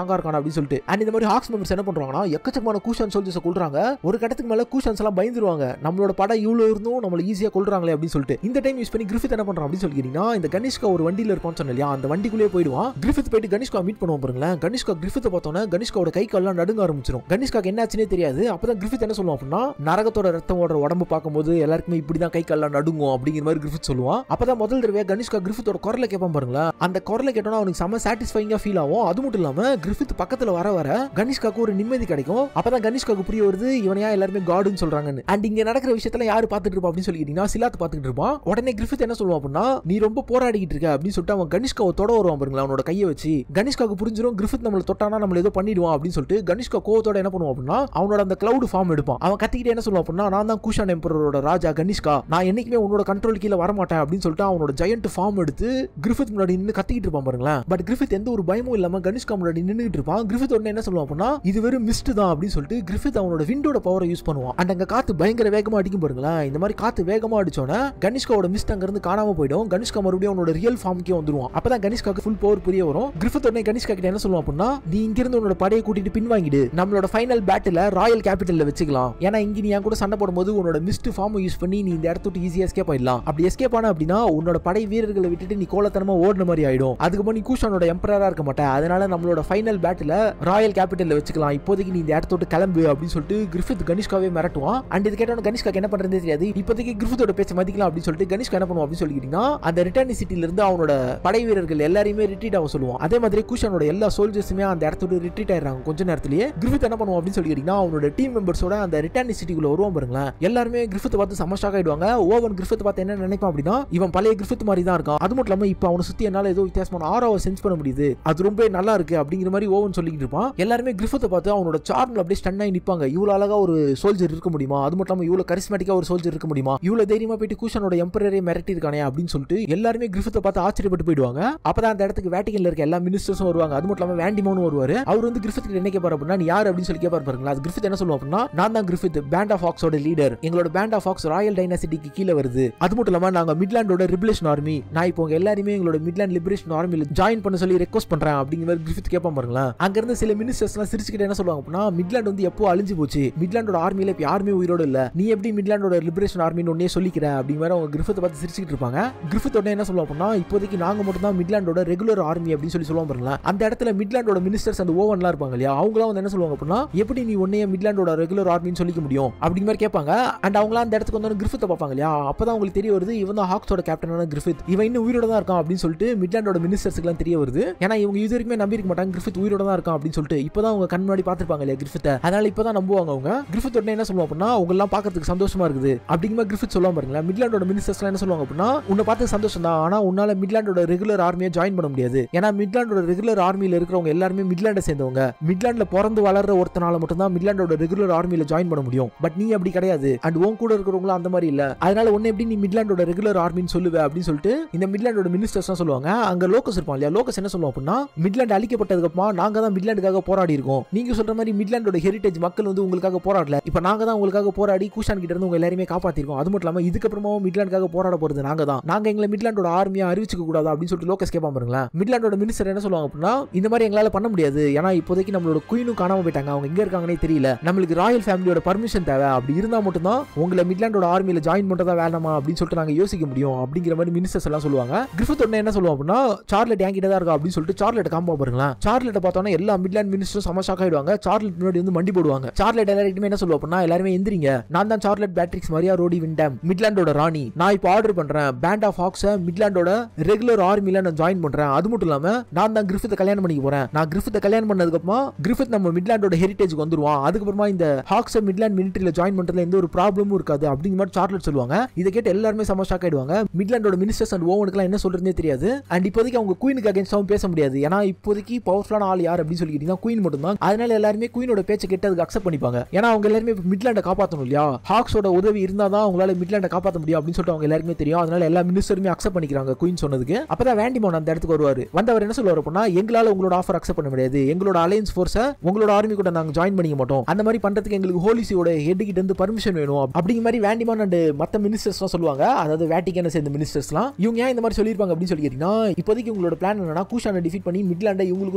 S2: ஸ்ட்ராங்கா இருக்கான் அப்படின்னு சொல்லிட்டு அண்ட் இந்த மாதிரி ஹாக்ஸ் மெம்பர்ஸ் என்ன பண்றாங்கன்னா எக்கச்சக்கமான கூஷன் சோல்ஜர்ஸ் கொள்றாங்க ஒரு கட்டத்துக்கு மேல கூஷன்ஸ் எல்லாம் பயந்துருவாங்க நம்மளோட படம் இவ்வளவு இருந்தும் நம்மள ஈஸியா கொள்றாங்களே அப்படின்னு சொல்லிட்டு இந்த டைம் யூஸ் பண்ணி கிரிஃபித் என்ன பண்றான் அப்படின்னு சொல்லிக்கிறீங்கன்னா இந்த கனிஷ்கா ஒரு வண்டியில இருப்பான்னு சொன்ன இல்லையா அந்த வண்டிக்குள்ளே போயிடுவான் கிரிஃபித் போயிட்டு கனிஷ்கா மீட் பண்ணுவோம் பாருங்களேன் கனிஷ்கா கிரிஃபித்தை பார்த்தோன்னே கனிஷ்காவோட கை கால்லாம் நடுங்க ஆரம்பிச்சிடும் கனிஷ்காக்கு என்ன ஆச்சுனே தெரியாது அப்பதான் கிரிஃபித் என்ன சொல்லுவான் அப்படின்னா நரகத்தோட ரத்தம் ஓடுற உடம்பு பார்க்கும்போது எல்லாருக்குமே இப்படிதான் கை கால்லாம் நடுங்கும் அப்படிங்கிற மாதிரி கிரிஃபித் சொல்லுவான் அப்பதான் முதல் தடவை கனிஷ்கா கிரிஃபித்தோட குரலை கேட்பான் பாருங்களேன் அந்த குரலை கேட்டோன்னா அவனுக்கு செம்ம சாட்டிஸ்ஃபைங்கா ஃபீல் ஆகும் அது மட்டும் இல்லாம கிரிஃபித் பக்கத்துல வர வர கனிஷ்காக்கு ஒரு நிம்மதி கிடைக்கும் அப்பதான் கனிஷ்காக்கு புரிய வருது இவனையா எல்லாருமே காடுன்னு சொல்றாங்கன்னு அண்ட் இங்க நடக்கிற விஷயத்துல யாரு பாத்துட்டு இருப்பா அப்படின்னு சொல்லிக்கிட்டீங்கன்னா சிலாத் பாத்துட்டு இருப்பான் உடனே கிரிஃபித் என்ன சொல்லுவான் அப்படின்னா நீ ரொம்ப போராடிக்கிட்டு இருக்க அப்படின்னு சொல்லிட்டு அவன் கனிஷ்காவை தொட வருவான் பாருங்களா அவனோட கையை வச்சு கனிஷ்காக்கு புரிஞ்சிடும் கிரிஃபித் நம்மள தொட்டானா நம்மள ஏதோ பண்ணிடுவான் அப்படின்னு சொல்லிட்டு கனிஷ்கா கோவத்தோட என்ன பண்ணுவான் அப்படின்னா அவனோட அந்த கிளவுட் ஃபார்ம் எடுப்பான் அவன் கத்திக்கிட்டே என்ன சொல்லுவான் அப்படின்னா நான் தான் குஷான் எம்பரோட ராஜா கனிஷ்கா நான் என்னைக்குமே உன்னோட கண்ட்ரோல் கீழே வரமாட்டேன் அப்படின்னு சொல்லிட்டு அவனோட ஜெயண்ட் ஃபார்ம் எடுத்து கிரிஃபித் முன்னாடி நின்று கத்திக்கிட்டு இருப்பான் பாருங்களேன் பட் கிரிஃபித் எந்த ஒரு பயமும் இல்லாம கனிஷ்கா முன்னாடி நின்றுட்டு இருப்பான் கிரிஃபித் உடனே என்ன சொல்லுவான் அப்படின்னா இது வெறும் மிஸ்ட் தான் அப்படின்னு சொல்லிட்டு கிரிஃபித் அவனோட விண்டோட பவரை யூஸ் பண்ணுவான் அண்ட் அங்க காத்து பயங்கர வேகமா அடிக்கும் பாருங்களேன் இந்த மாதிரி காத்து வேகமா அடிச்சோன்னே கனிஷ்காவோட மிஸ்ட் அங்க இருந்து காணாம போயிடும் கனிஷ்கா மறுபடியும் அவனோட ரியல் ஃபார்முக்கே வந்துருவான் அப்பதான் கனிஷ்காக்கு ஃபுல் பவர் புரிய வரும் கிரிஃபித் உடனே கனிஷ்கா கிட்ட என்ன சொல்லுவான் அப்படின்னா நீ இங்கிருந்து உன்னோட படையை கூட்டிட்டு பின்வாங்கிடு நம்மளோட ஃபைனல் பேட்டில் ராயல் கேபிட்டல்ல வச்சுக்கலாம் ஏன்னா இங்க நீ என் கூட சண்டை போடும்போது உன்னோட மிஸ்ட் ஃபார்ம் யூஸ் பண்ணி நீ இந்த இடத்த விட்டு ஈஸியா எஸ்கேப் ஆயிடலாம் அப்படி எஸ்கேப் ஆன அப்படின்னா உன்னோட படை வீரர்களை விட்டுட்டு நீ கோலத்தனமா ஓடுன மாதிரி ஆயிடும் அதுக்கப்புறம் நீ கூஷானோட எம்பரரா இருக்க மாட்ட அதனால நம்மளோட ஃபைனல் பேட்டில் ராயல் கேபிட்டல்ல வச்சுக்கலாம் இப்போதைக்கு நீ இந்த இடத்த விட்டு கிளம்பு அப்படின்னு சொல்லிட்டு கிரிஃபித் கனிஷ்காவே மிரட்டுவான் அண்ட் இது கேட்டவன கனிஷ்காக்கு என்ன பண்றதே தெரியாது இப்போதைக்கு கிரிஃபித்தோட பேச்ச மதிக்கலாம் அப்படின்னு சொல்லிட்டு கனிஷ்கா என்ன பண்ணுவான் அப்படின்னு சொல்லிக்கிட்டீங்கன்னா அந்த ரிட்டர்ன் சிட்டில இருந்து அவனோட படை வீரர்கள் எல்லாரையுமே ரிட்ரீட் ஆக சொல்லுவான் அதே மாதிரி கூஷானோட எல்லா சோல்ஜர்ஸுமே அந்த இடத்த விட்டு ரிட்ரீட் ஆயிடுறாங்க கொஞ்ச நேரத்திலேயே கிரிஃபித் என்ன பண்ணுவான் அப்படின்னு சொல்லிக்கிட்டீங்கன்னா அவனோட டீம் மெம்பர்ஸோட அந்த ரிட்டர்ன் சிட்டிக்குள்ள வருவான் பாருங்களேன் எல்லாருமே கிரிஃபித்தை பார்த்து செம்ம ஷாக் ஆயிடுவாங்க ஓவன் கிரிஃபித் பார்த்து என்ன நினைப்பான் அப்படின்னா இவன் பழைய கிரிஃபித் மாதிரி தான் இருக்கான் அது மட்டும் இல்லாம இப்போ அவனை சுத்தி என்னால ஏதோ வித்தியாசமான ஆறாவை சென்ஸ் பண்ண முடியுது அது ரொம்ப நல்லா இருக்கு அப்படிங்கிற மாதிரி ஓவன் சொல்லிக்கிட்டு இருப்பான் எல்லாருமே கிரிஃபித்தை பார்த்து அவனோட சார்ம்ல அப்படியே ஸ்டன் ஆகி நிப்பாங்க இவ்வளவு அழகா ஒரு சோல்ஜர் இருக்க முடியுமா அது மட்டும் இல்லாம இவ்வளவு கரிஸ்மேட்டிக்கா ஒரு சோல்ஜர் இருக்க முடியுமா இவ்வளவு தைரியமா போயிட்டு கூஷனோட எம்பரரே மிரட்டி இருக்கானே அப்படின்னு சொல்லிட்டு எல்லாருமே கிரிஃபித்தை பார்த்து ஆச்சரியப்பட்டு போயிடுவாங்க அப்பதான் அந்த இடத்துக்கு வேட்டிகன்ல இருக்க எல்லா மினிஸ்டர்ஸும் வருவாங்க அது மட்டும் இல்லாம வேண்டிமோனும் வருவாரு அவர் வந்து கிரிஃபித் கிட்ட என்ன கேட்பாரு அப்படின்னா நீ யார் அப்படின்னு சொல்லி கேட்பாரு பாருங்களா அது கிரிஃபித் என்ன சொல்லுவோம் அப்படின்னா நான் தான் கிரிஃபித் பேண்ட் ஆஃப் ஆக்ஸோட லீடர் எங்களோட பேண்ட் ஆஃப் ஆக்ஸ் ராயல் டைனாசிட்டிக்கு கீழே வருது அது மட்டும் இல்லாம நாங்க மிட்லாண்டோட ரிபலேஷன் ஆர்மி நான் இப்போ உங்க எல்லாருமே எங்களோட மிட்லாண்ட் லிபரேஷன் ஆர்மியில் ஜாயின் பண்ண சொல்லி ரெக்வஸ்ட் பண்றேன் அப்படிங்கிற மாதிரி கிரிஃபித் கேட்பான் பாருங்களேன் அங்க இருந்து சில மினிஸ்டர்ஸ் எல்லாம் சிரிச்சுக்கிட்டு என்ன சொல்லுவாங்க அப்படின்னா மிட்லாண்ட் வந்து எப்போ அழிஞ்சு போச்சு மிட்லாண்டோட ஆர்மியில இப்போ யாருமே உயிரோட இல்ல நீ எப்படி மிட்லாண்டோட லிபரேஷன் ஆர்மின்னு ஒன்னே சொல்லிக்கிற அப்படிங்கிற மாதிரி அவங்க கிரிஃபித்தை பார்த்து சிரிச்சுக்கிட்டு இருப்பாங்க கிரிஃபித் உடனே என்ன சொல்லுவோம் அப்படின்னா இப்போதைக்கு நாங்க மட்டும் தான் மிட்லாண்டோட ரெகுலர் ஆர்மி அப்படின்னு சொல்லி சொல்லுவோம் பாருங்களேன் அந்த இடத்துல மிட்லாண்டோட மினிஸ்டர்ஸ் அந்த ஓவன்லாம் இருப்பாங்க இல்லையா அவங்களாம் வந்து என்ன சொல்லுவாங்க அப்படின்னா எப்படி நீ உன்னைய மிட்லாண்டோட ரெகுலர் ஆர்மின்னு சொல்லிக்க முடியும் அப்படிங்கிற மாதிரி கேட்பாங்க அண்ட் அவங்களாம் அந்த இடத்துக்கு வந்து கிரிஃபித்தை பார்ப்பாங்க இல்லையா அப்பதான் உங்களுக்கு தெரிய வருது இவன் தான் ஹாக்ஸோட கேப்டனான கிரிஃபித் இவன் இன்னும் உயிரோட தான் இருக்கான் அப்படின்னு சொல்லிட்டு மிட்லாண்டோட மினிஸ்டர்ஸ்க்குலாம் தெரிய வருது ஏன்னா இவங்க இது வரைக்குமே நம்பியிருக்க மாட்டாங்க கிரிஃபித் உயிரோட தான் இருக்கான் அப்படின்னு சொல்லிட்டு இப்பதான் அவங்க கண் முன்னாடி பார்த்திருப்பாங்க இல்லையா கிரிஃபித்தை அதனால இப்பதான் நம்புவாங்க அவங்க கிரிஃபித் உடனே என்ன சொல்லுவாங்க அப்படின்னா அவங்க எல்லாம் பார்க்கறதுக்கு சந்தோஷமா இருக்குது அப்படிங்கிற மாதிரி கிரிஃபித் சொல்லுவாங்க பாருங்களேன் மிட்லாண்டோட மினிஸ்டர்ஸ்லாம் என்ன சொல்லுவாங்க அப்படின்னா உன்னை பார்த்து சந்தோஷம் தான் ஆனா உன்னால மிட்லாண்டோட ரெகுலர் ஆர்மியை ஜாயின் பண்ண முடியாது ஏன்னா மிட்லாண்டோட ரெகுலர் ஆர்மியில இருக்கிறவங்க எல்லாருமே மிட்லாண்டை சேர்ந்தவங்க மிட்லாண்ட்ல பிறந்து வளர்ற ஒருத்தனால மட்டும் தான் மிட்லாண்டோட ரெகுலர் ஆர்மியில ஜாயின் பண்ண முடியும் பட் நீ அப்படி கிடையாது அண்ட் உன் கூட இருக்கிறவங்களும் அந்த மாதிரி இல்ல அதனால உன்னை எப்படி நீ மிட்லாண்டோட ரெகுலர் ஆர்மின்னு சொல்லுவ அப்படின்னு சொல்லிட்டு இந்த மிட்லாண்டோட மினிஸ்டர்ஸ் சொல்லுவாங்க அங்க லோக்கஸ் இருப்பான் இல்லையா லோக்கஸ் என்ன சொல்லுவோம் அப்படின்னா மிட்லாண்ட் அழிக்கப்பட்டதுக்கு அப்புறமா நாங்க தான் மிட்லாண்டுக்காக போராடி இருக்கோம் நீங்க சொல்ற மாதிரி மிட்லாண்டோட ஹெரிட்டேஜ் மக்கள் வந்து உங்களுக்காக போராடல இப்ப நாங்க தான் உங்களுக்காக போராடி கூஷான் கிட்ட இருந்து உங்க எல்லாருமே காப்பாத்திருக்கோம் அது மட்டும் இல்லாம இதுக்கப்புறமாவும் மிட்லாண்டுக்காக போராட போறது நாங்க தான் நாங்க எங்களை மிட்லாண்டோட ஆர்மியா அறிவிச்சுக்க கூடாது அப்படின்னு சொல்லிட்டு லோக்கஸ் கேட்பான் பாருங்களேன் மிட்லாண்டோட மினிஸ்டர் என்ன சொல்லுவாங்க அப்படின்னா இந்த மாதிரி எங்களால பண்ண முடியாது ஏன்னா இப்போதைக்கு நம்மளோட குயினும் காணாம போயிட்டாங்க அவங்க எங்க இருக்காங்கன்னே தெரியல நம்மளுக்கு ராயல் ஃபேமிலியோட பர்மிஷன் தேவை அப்படி இருந்தா மட்டும்தான் உங்களை மிட்லாண்டோட ஆர்மியில ஜாயின் பண்றதா வேணாமா அப்படின்னு சொல்லிட்டு நாங்க யோசிக்க முடியும் அப்படிங்கிற மாதிரி மினிஸ்டர்ஸ் எல்லாம் சொல்லுவாங்க கிரிஃபித் உடனே என்ன சொல்லுவோம் அப்படின்னா சார்லெட் என்கிட்ட தான் இருக்கா அப்படின்னு சொல்லிட்டு சார்லெட் காம்பா பாருங்களேன் சார்லெட்டை பார்த்தோன்னா எல்லா மிட்லாண்ட் மினிஸ்டரும் சம ஷாக் ஆயிடுவாங்க சார்லெட் முன்னாடி வந்து மண்டி போடுவாங்க சார்லெட் எல்லாருக்குமே என்ன சொல்லுவோம் அப்படின்னா எல்லாருமே எந்திரிங்க நான் தான் Charlotte Beatrix Maria Rhody Windham மிட்லாண்டோட ராணி நான் இப்போ ஆர்டர் பண்றேன் பேண்ட் ஆஃப் ஹாக்ஸை மிட்லாண்டோட ரெகுலர் ஆர்மில நான் ஜாயின் பண்றேன் அது மட்டும் இல்லாம நான் தான் கிரிஃபித்தை கல்யாணம் பண்ணிக்க போறேன் நான் கிரிஃபித்தை கல்யாணம் பண்ணதுக்கு அப்புறமா கிரிஃபித் நம்ம மிட்லாண்டோட ஹெரிட்டேஜ்க்கு வந்துருவான் அதுக்கப்புறமா இந்த ஹாக்ஸை மிட்லாண்ட் மிலிட்டரியில ஜாயின் பண்றதுல எந்த ஒரு ப்ராப்ளமும் இருக்காது அப்படிங்கிற மாதிரி சார்லெட் சொல்லுவாங்க இதை கேட்டு எல்லாருமே சம ஷாக் ஆயிடுவாங்க மிட்லாண்டோட மினிஸ்டர்ஸ் அண்ட் ஓவனுக்குலாம் என்ன சொல்றதுனே தெரியாது அண்ட் இப்போதைக்கு அவங்க குயினுக்கு அகேன்ஸ்டாவும் பேச முடியாது ஏன்னா இப்போதைக்கு பவர்ஃபுல்லான ஆள் யார் அப்படின்னு சொல்லி கேட்டீங்கன்னா குயின் மட்டும் தான் அதனால எல்லாருமே குயினோட பேச்சை கேட்டு அதுக்கு அக்செப்ட் பண்ணிப்பாங்க ஏன்னா அவங்க எல்லாருமே மிட்லாண்டை காப்பாற்றணும் இல்லையா ஹாக்ஸோட உதவி இருந்தால் தான் அவங்களால மிட்லாண்டை காப்பாற்ற முடியும் அப்படின்னு சொல்லிட்டு அவங்க எல்லாருக்குமே தெரியும் அதனால எல்லா மினிஸ்டருமே அக்செப்ட் பண்ணிக்கிறாங்க குயின் சொன்னதுக்கு அப்பதான் வேண்டிமோன் அந்த இடத்துக்கு வருவார் வந்தவர் என்ன சொல்லுவார் அப்படின்னா எங்களால உங்களோட ஆஃபர் அக்செப்ட் பண்ண முடியாது எங்களோட அலையன்ஸ் ஃபோர்ஸை உங்களோட ஆர்மி கூட நாங்கள் ஜாயின் பண்ணிக்க மாட்டோம் அந்த மாதிரி பண்றதுக்கு எங்களுக்கு ஹோலிசியோட ஹெட் கிட்ட இருந்து பர்மிஷன் வேணும் அப்படிங்கிற மாதிரி வேண்டிமான் அண்ட் மற்ற மினிஸ்டர்ஸ்லாம் சொல்லுவாங்க அதாவது வேட்டிக்கான சேர்ந்த மினிஸ்டர்ஸ்லாம் இவங்க ஏன் இந்த மாதிரி சொல்லியிருப்பாங்க அப்படின்னு சொல்லி கேட்டீங்கன்னா இப்போதைக்கு உங்களோட பிளான் என்னன்னா கூஷானை டிஃபீட் பண்ணி மிட்லாண்டை இவங்களுக்குள்ள கூறு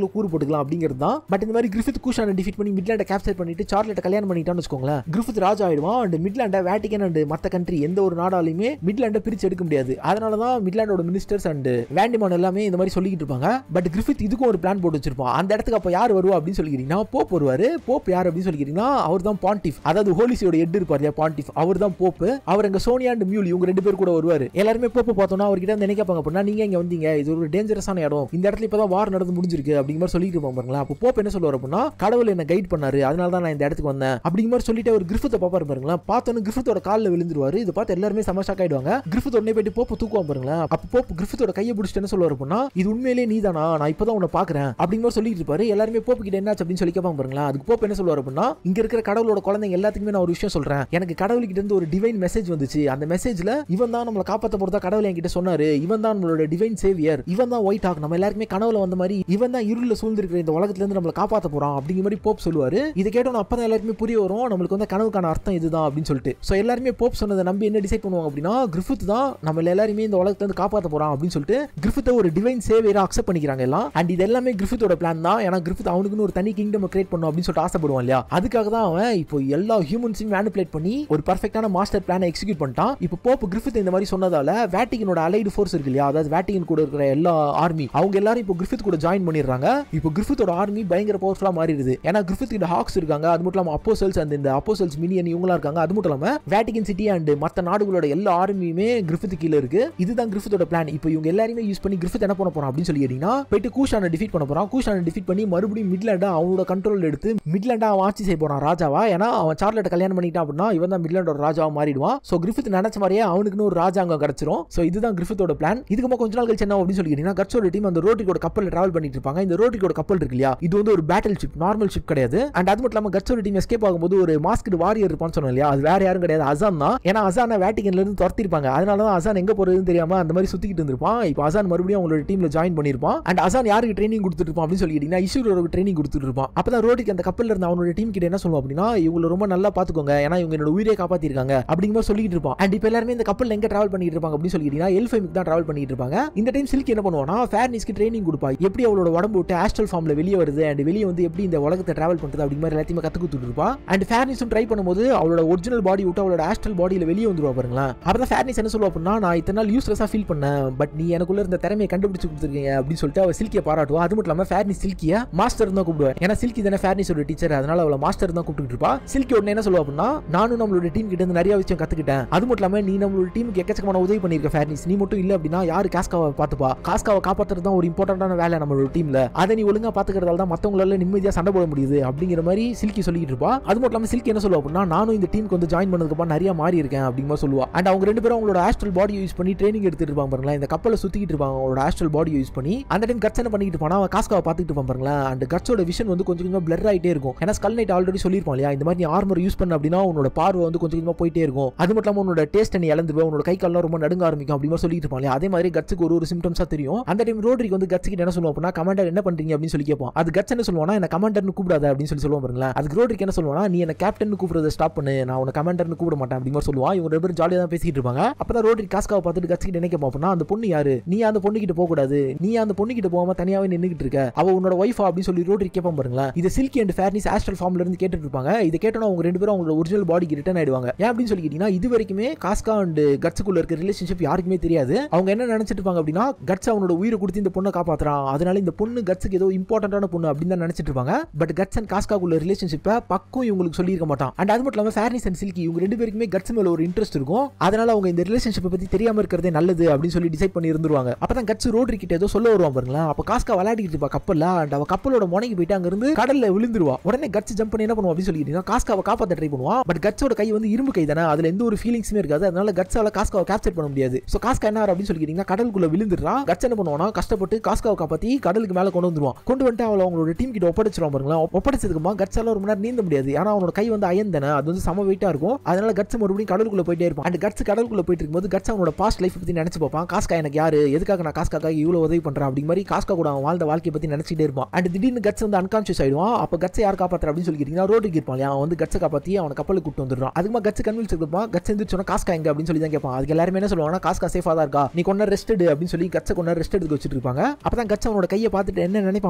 S2: போட்டுக்கலாம் அப்படிங்கிறது தான் பட் இந்த மாதிரி கிரிஃபித் கூஷானை டிஃபீட் பண்ணி மிட்லாண்டை கேப்சர் பண்ணிட்டு சார்லெட்டை கல்யாணம் பண்ணிட்டான்னு வச்சுக்கோங்களேன் கிரிஃபித் ராஜா ஆயிடுவான் அண்ட் மிட்லாண்டை வேட்டிகன் அண்ட் மற்ற கண்ட்ரி எந்த ஒரு நாடாலையுமே மிட்லாண்டை பிரிச்சு எடுக்க முடியாது அதனால தான் மிட்லாண்டோட மினிஸ்டர்ஸ் அண்ட் வேண்டிமான் எல்லாமே இந்த மாதிரி சொல்லிக்கிட்டு இருப்பாங்க பட் கிரிஃபித் இதுக்கும் ஒரு பிளான் போட்டு வச்சிருப்பான் அந்த இடத்துக்கு அப்போ யார் வருவா அப்படின்னு சொல்லிக்கிறீங்கன்னா போப் வருவாரு போப் யார் அப்படின்னு சொல்லிக்கிறீங்கன்னா அவர் தான் பாண்டிஃப் அதாவது ஹோலிசியோட எட் இருப்பார் இல்லையா பாண்டிஃப் அவர் தான் போப்பு அவர் எங்க சோனியா அண்ட் மியூல் இவங்க ரெண்டு பேர் கூட வருவார் எல்லாருமே போப்பு பார்த்தோம்னா அவர்கிட்ட வந்து நினைக்கப்பாங்க அப்படின்னா நீங்க இங்க வந்தீங்க இது ஒரு டேஞ்சரஸான இடம் இந்த இடத்துல இப்பதான் வார் நடந்து முடிஞ்சிருக்கு அப்படிங்கிற மாதிரி சொல்லிட்டு இருப்பாங்க பாருங்களா அப்போ போப் என்ன சொல்லுவார் அப்படின்னா கடவுள் என்ன கைட் பண்ணாரு அதனால தான் நான் இந்த இடத்துக்கு வந்தேன் அப்படிங்கிற மாதிரி சொல்லிட்டு அவர் கிரிஃபத்தை பாப்பாரு பாருங்களா பார்த்தோன்னு கிரிஃபத்தோட காலில் விழுந்துருவாரு இதை பார்த்து எல்லாருமே சமஷாக் ஆயிடுவாங்க கிரிஃபத் உடனே போயிட்டு போப்பு தூக்குவான் பாருங்களா அப்போ போப்பு கிரிஃபத்தோட கையை பிடிச்சிட்டு என்ன சொல்லுவார் அப்படின்னா இது உண்மையிலேயே நீதானா நான் இப்பதான் உன்னை பாக்குறேன் அப்படிங்கிற மாதிரி சொல்லிட்டு இருப்பாரு எல்லாருமே போப்பு கிட்ட என்னாச்சு அப்படின்னு சொல்லி கேட்பாங்க பாருங்களா அதுக்கு போப்பு என்ன சொல்லுவார் அப்படின்னா இங்க இருக்கிற கடவுளோட குழந்தைங்க எல்லாத்துக்குமே நான் ஒரு விஷயம் சொல்றேன் எனக்கு கடவுள்கிட்ட இருந்து ஒரு டிவைன் மெசேஜ் வந்துச்சு அந்த மெசேஜ்ல இவன் தான் நம்மளை காப்பாற்ற போறதா கடவுள் என்கிட்ட சொன்னாரு இவன் தான் நம்மளோட டிவைன் சேவியர் இவன் தான் ஒயிட் ஆக் நம்ம எல்லாருமே கனவுல வந்த மாதிரி இவன் தான் இருள சூழ்ந்திருக்கிற இந்த உலகத்துல இருந்து நம்மளை காப்பாற்ற போறான் அப்படிங்கிற மாதிரி போப் சொல்லுவாரு இதை கேட்டோம் அப்பதான் எல்லாருமே புரிய வரும் நம்மளுக்கு வந்து கனவுக்கான அர்த்தம் இதுதான் அப்படின்னு சொல்லிட்டு ஸோ எல்லாருமே போப் சொன்னதை நம்பி என்ன டிசைட் பண்ணுவாங்க அப்படின்னா கிரிஃபித் தான் நம்ம எல்லாருமே இந்த உலகத்துல இருந்து காப்பாற்ற போறான் அப்படின்னு சொல்லிட்டு கிரிஃபித்தை ஒரு டிவைன் சேவியரா அக்செப்ட் பண்ணிக்கிறாங்க எல்லாம் அண்ட் இது எல்லாமே கிரிஃபித்தோட பிளான் தான் ஏன்னா கிரிஃபித் அவனுக்குன்னு ஒரு தனி கிங்டம் கிரியேட் பண்ணும் அப்படின்னு சொல்லிட்டு ஆசைப்படுவான் இல்லையா அதுக்காக தான் அவன் இப்போ எல்லா ஹியூமன்ஸையும் மேனிபுலேட் பண்ணி ஒரு பர்ஃபெக்டான மாஸ்டர் பிளானை எக்ஸிக்யூட் பண்ணிட்டான் இப்போ போப் கிரிஃபித் இந்த மாதிரி சொன்னதால வேட்டிகனோட அலைடு ஃபோர்ஸ் இருக்கு இல்லையா அதாவது வேட்டிகன் கூட இருக்கிற எல்லா ஆர்மி அவங்க எல்லாரும் இப்போ கிரிஃபித் கூட ஜாயின் பண்ணிடுறாங்க இப்போ கிரிஃபித்தோட ஆர்மி பயங்கர பவர்ஃபுல்லா மாறிடுது ஏன்னா கிரிஃபித் கிட்ட ஹாக்ஸ் இருக்காங்க அது மட்டும் இல்லாம அப்போசல்ஸ் அந்த இந்த அப்போசல்ஸ் மினியன் இவங்களா இருக்காங்க அது மட்டும் இல்லாம வேட்டிகன் சிட்டி அண்ட் மற்ற நாடுகளோட எல்லா ஆர்மியுமே கிரிஃபித் கீழ இருக்கு இதுதான் கிரிஃபித்தோட பிளான் இப்போ இவங்க எல்லாருமே யூஸ் பண்ணி கிரிஃபித் என்ன பண்ண போறான் அப்படின்னு சொல்லி கேட்டீங்கன்னா போயிட்டு கூஷானை டிஃபீட் பண்ண போறான் கூஷானை டிஃபீட் பண்ணி மறுபடியும் மிட்லாண்டா அவனோட கண்ட்ரோல் எடுத்து மிட்லாண்டா அவன் ஆட்சி செய்ய போறான் ராஜாவா ஏன்னா அவன் சார்லெட்டை கல்யாணம் பண்ணிட்டான் அப்படின்னா இவன் தான் மிட்லாண்டோட ராஜாவா மாறிடுவான் ஸோ கிரிஃபித் நினைச்ச மாதிரியே அவனுக்குன்னு ஒரு ராஜாங்கம் கிடைச்சிரும் ஸோ இதுதான் கிரிஃபித்தோட பிளான் இதுக்கு கொஞ்ச நாள் கழிச்சு என்ன அப்படின்னு சொல்லி கேட்டீங்கன்னா கட்சோட டீம் அந்த ரோட்டிக்கோட கப்பல் டிராவல் பண்ணிட்டு இருப்பாங்க இந்த ரோட்டிக்கோட கப்பல் இருக்கு இல்லையா இது வந்து ஒரு பேட்டில் ஷிப் நார்மல் ஷிப் கிடையாது அண்ட் அது மட்டும் இல்லாம கட்சோட டீம் எஸ்கேப் ஆகும்போது ஒரு மாஸ்க் வாரியர் இருப்பான்னு சொன்னோம் இல்லையா அது வேற யாரும் கிடையாது அசான் தான் ஏன்னா அசான வேட்டிகன்ல இருந்து துரத்திருப்பாங்க அதனால தான் அசான் எங்க போறதுன்னு தெரியாம அந்த மாதிரி சுத்திக்கிட்டு இருந்திருப்பான் இப்போ அசான் மறுபடியும் அவங்களோட டீம்ல ஜாயின் பண்ணிருப்பான் அண்ட் அசான் யாருக்கு ட்ரைனிங் கொடுத்துட்டு இருப்பான் அப்படின்னு சொல்லி கேட்டீங்கன்னா இஷ்யூரோட ட்ரைனிங் கொடுத்துட்டு இருப்பான் அப்பதான் ரோட்டிக்கு அந்த கப்பல்ல இருந்த அவனோட டீம் கிட்ட என்ன சொல்லுவான் அப்படின்னா இவங்களை ரொம்ப நல்லா பாத்துக்கோங்க ஏன்னா இவங்க என்னோட உயிரை காப்பாத்திருக்காங்க அப்படிங்கிற மாதிரி சொல்லிட்டு இருப்பான் அண்ட் இப்போ எல்லாருமே இந்த கப்பல் எங்க டிராவல் பண்ணிட்டு இருப்பாங்க அப்படின்னு சொல்லி கேட்டீங்கன்னா எல்ஃபைமுக்கு தான் டிராவல் பண்ணிட்டு இருப்பாங்க இந்த டைம் சில்க் என்ன பண்ணுவானா ஃபேர்னிஸ்க்கு ட்ரைனிங் கொடுப்பா எப்படி அவளோட உடம்பு விட்டு ஆஸ்ட்ரல் ஃபார்ம்ல வெளியே வருது அண்ட் வெளியே வந்து எப்படி இந்த உலகத்தை டிராவல் பண்றது அப்படிங்கிற மாதிரி எல்லாத்தையுமே கத்து கொடுத்துட்டு இருப்பா அண்ட் ஃபேர்னிஸும் ட்ரை பண்ணும்போது அவளோட ஒரிஜினல் பாடி விட்டு அவளோட ஆஸ்ட்ரல் பாடியில வெளியே வந்துருவா பாருங்களேன் அப்பதான் ஃபேர்னிஸ் என்ன சொல்லுவா அப்படின்னா நான் இத்தனை நாள் யூஸ்லெஸ்ஸா ஃபீல் பண்ணேன் பட் நீ எனக்குள்ள இருந்த திறமையை கண்டுபிடிச்சு கொடுத்துருக்கீங்க அப்படின்னு சொல்லிட்டு அவ சில்கியை பாராட்டுவா அது மட்டும் இல்லாம ஃபேர்னிஸ் சில்கிய மாஸ்டர் தான் கூப்பிடுவேன் ஏன்னா சில்கி தானே ஃபேர்னிஸோட டீச்சர் அதனால அவளை மாஸ்டர் தான் கூப்பிட்டு இருப்பா சில்கி உடனே என்ன சொல்லுவா அப்படின்னா நானும் நம்மளோட டீம் கிட்ட இருந்து நிறைய விஷயம் கத்துக்கிட்டேன் அது மட்டும் இல்லாம நீ நம்மளோட டீமுக்கு எக்கச்சக்கமான உதவி பண்ணிருக்க ஃபேர்னிஸ் நீ மட்டும் இல்ல அப்படின்னா யாரு காஸ்காவை பாத்துப்பா காஸ்காவை காப்பாத்துறது தான் ஒரு இம்பார்ட்டன்டான வேலை நம்மளோட டீம்ல அதை நீ ஒழுங்கா பாத்துக்கிறதால தான் மத்தவங்களால நிம்மதியா சண்டை போட முடியுது அப்படிங்கிற மாதிரி சில்கி சொல்லிட்டு இருப்பா அது மட்டும் இல்லாம சில்கி என்ன சொல்லுவா அப்படின்னா நானும் இந்த டீமுக்கு வந்து ஜாயின் பண்ணதுக்கு அப்புறம் நிறைய மாறி இருக்கேன் அப்படிங்கிற மாதிரி சொல்லுவா அண்ட் அவங்க ரெண்டு பேரும் அவங்களோட ஆஸ்ட்ரல் பாடி யூஸ் பண்ணி ட்ரைனிங் எடுத்துட்டு இருப்பாங்க பாருங்களேன் இந்த கப்பலை சுத்திக்கிட்டு இருப்பாங்க அவங்களோட ஆஸ்ட்ரல் பாடி யூஸ் பண்ணி அந்த டைம் கட்ஸ் என்ன பண்ணிட்டு இருப்பானா அவன் காஸ்காவை பாத்துட்டு இருப்பான் பாருங்களேன் அண்ட் கட்ஸோட விஷன் வந்து கொஞ்சம் கொஞ்சமா பிளர் ஆயிட்டே இருக்கும் ஏன்னா ஸ்கல் நைட் ஆல்ரெடி சொல்லிருப்பான் இல்லையா இந்த மாதிரி நீ ஆர்மர் யூஸ் பண்ண அப்படின்னா உன்னோட பார்வை வந்து கொஞ்சம் கொஞ்சமா போயிட்டே இருக்கும் அது மட்டும் இல்லாம உன்னோட டேஸ்ட் நீ இழந்துருவ உன்னோட கை கால்லாம் ரொம்ப நடுங்க ஆரம்பிக்கும் அப்படி மாதிரி சொல்லிட்டு இருப்பான் இல்லையா அதே மாதிரி கட்ஸுக்கு ஒரு ஒரு சிம்டம்ஸா தெரியும் அந்த டைம் ரோட்ரிக்கு வந்து கட்ஸ் கிட்ட என்ன சொல்லுவோம் அப்படின்னா கமாண்டர் என்ன பண்றீங்க அப்படின்னு சொல்லி கேட்பான் அது கட்ஸ் என்ன சொல்லுவானா என்ன கமாண்டர்னு கூப்பிடாத அப்படின்னு சொல்லி சொல்லுவான் பாருங்களேன் அதுக்கு ரோட்ரிக்கு என்ன சொல்லுவானா நீ என்ன கேப்டன் கூப்பிடுறத ஸ்டாப் பண்ணு நான் உன கமாண்டர்னு கூப்பிட மாட்டேன் அப்படி மாதிரி சொல்லுவான் இவங்க ரெண்டு பேரும் ஜாலியாக தான் பேசிட்டு இருப்பாங்க அப்பதான் ரோட்ரி காஸ்காவை பார்த்துட்டு கட்ஸ் கிட்ட என்ன கேட்பான் அப்படின்னா அந்த பொண்ணு யாரு நீ அந்த பொண்ணு கிட்ட போக கூடாது நீ அந்த பொண்ணு கிட்ட போகாம தனியாவே நின்னுகிட்டு இருக்க அவ உன்னோட ஒய்ஃபா அப்படின்னு சொல்லி ரோட்ரி கேட்பான் பாருங்களேன் இது சில்கி அண்ட் ஃபேர்னிஸ் ஆஸ்ட்ரல் ஃபார்ம்ல இருந்து கேட்டுட்டு இருப்பாங்க இதை கேட்டோன்னா அவங்க ரெண்டு பேரும் அவங்களோட ஒரிஜினல் பாடிக்கு ரிட்டர்ன் ஆயிடுவாங்க ஏன் அப்படின்னு சொல்லி கேட்டீங்கன்னா இது வரைக்குமே காஸ்கா அண்ட் கட்ஸுக்குள்ள இருக்க ரிலேஷன்ஷிப் யாருக்குமே தெரியாது அவங்க என்ன நினைச்சிட்டு இருப்பாங்க அப்படின்னா கட்ஸ் அவனோட உயிரை கொடுத்து இந்த பொண்ணை காப்பாத்துறான் அதனால இந்த பொண்ணு கட்ஸுக்கு ஏதோ இம்பார்ட்டன்டான பொண்ணு அப்படின்னு தான் நினைச்சிட்டு இருப்பாங்க பட் கட்ஸ் அண்ட் காஸ்காக்குள்ள ரிலேஷன்ஷிப்பை பக்கம் இவங்களுக்கு சொல்லியிருக்க மாட்டான் அண்ட் அது மட்டும் இல்லாம ஃபேர்னிஸ் அண்ட் சில்கி இவங்க ரெண்டு பேருக்குமே கட்ஸ் மேல ஒரு இன்ட்ரெஸ்ட் இருக்கும் அதனால அவங்க இந்த ரிலேஷன்ஷிப்பை பத்தி தெரியாம இருக்கிறதே நல்லது அப்படின்னு சொல்லி டிசைட் பண்ணி இருந்துருவாங்க அப்பதான் கட்ஸ் ரோட்ரி கிட்ட ஏதோ சொல்ல வருவான் பாருங்களேன் அப்ப காஸ்கா விளையாடிட்டு இருப்பா கப்பல்ல அண்ட் அவ கப்பலோட முனைக்கு போயிட்டு அங்க இருந்து கடல்ல விழுந்துருவா உடனே கட்ஸ் ஜம்ப் பண்ணி என்ன பண்ணுவா அப்படின்னு சொல்லிட்டு காஸ்காவை காப்பாத்த ட்ரை பண்ணுவான் பட் கட்ஸோட கை வந்து இரும்பு கை தானே அதுல எந்த ஒரு ஃபீலிங்ஸுமே இருக்காது அதனால கட்ஸால காஸ்காவை கேப்சர் பண்ண முடியாது சோ காஸ்கா என்ன ஆறு அப்படின்னு சொல்லிக்கிட்டீங்கன்னா கடலுக்குள்ள விழுந்துடுறா கட்ஸ் என்ன பண்ணுவானா கஷ்டப்பட்டு காஸ்காவை காப்பாத்தி கடலுக்கு மேல கொண்டு வந்துருவான் கொண்டு வந்துட்டு அவளை அவங்களோட டீம் கிட்ட ஒப்படைச்சிருவான் பாருங்களேன் ஒப்படைச்சதுக்குமா கட்ஸால ஒரு மணி நேரம் நீந்த முடியாது ஏன்னா அவனோட கை வந்து அயன் தானே அது வந்து சம வெயிட்டா இருக்கும் அதனால கட்ஸ் மறுபடியும் கடலுக்குள்ள போயிட்டே இருப்பான் அண்ட் கட்ஸ் கடலுக்குள்ள போயிட்டு இருக்கும்போது கட்ஸ் அவனோட பாஸ்ட் லைஃப் பத்தி நினைச்சு பார்ப்பான் காஸ்கா எனக்கு யாரு எதுக்காக நான் காஸ்காக்காக இவ்வளவு உதவி பண்றேன் அப்படி மாதிரி காஸ்கா கூட அவன் வாழ்ந்த வாழ்க்கையை பத்தி நினைச்சிட்டே இருப்பான் அண்ட் திடீர்னு கட்ஸ் வந்து அன்கான்ஷியஸ் ஆயிடுவான் அப்ப கட்ஸ் யார் காப்பாத்துற அப்படின்னு சொல்லி கேட்டீங்கன்னா ரோட்டுக்கு இருப்பான் இல்லையா? அவன் வந்து கட்ஸை காப்பாத்தி அவனை கப்பலுக்கு கூட்டு வந்துடுறான் அதுக்கு கட்ஸ் கன்வின்ஸ் இருப்பான் கட்ஸ் எந்திரிச்சு சொன்னா காஸ்கா எங்க அப்படின்னு சொல்லி தான் கேட்பான் அதுக்கு எல்லாருமே என்ன சொல்லுவாங்கன்னா காஸ்கா சேஃபா தான் இருக்கா நீ கொண்ட ரெஸ்ட் எடு அப்படின்னு சொல்லி கட்ஸை கொண்ட ரெஸ்ட் எடுத்து வச்சுட்டு இருப்பாங்க அப்பதான் கட்ஸ் அவனோட கையை பார்த்துட்டு என்ன நினைப்பான்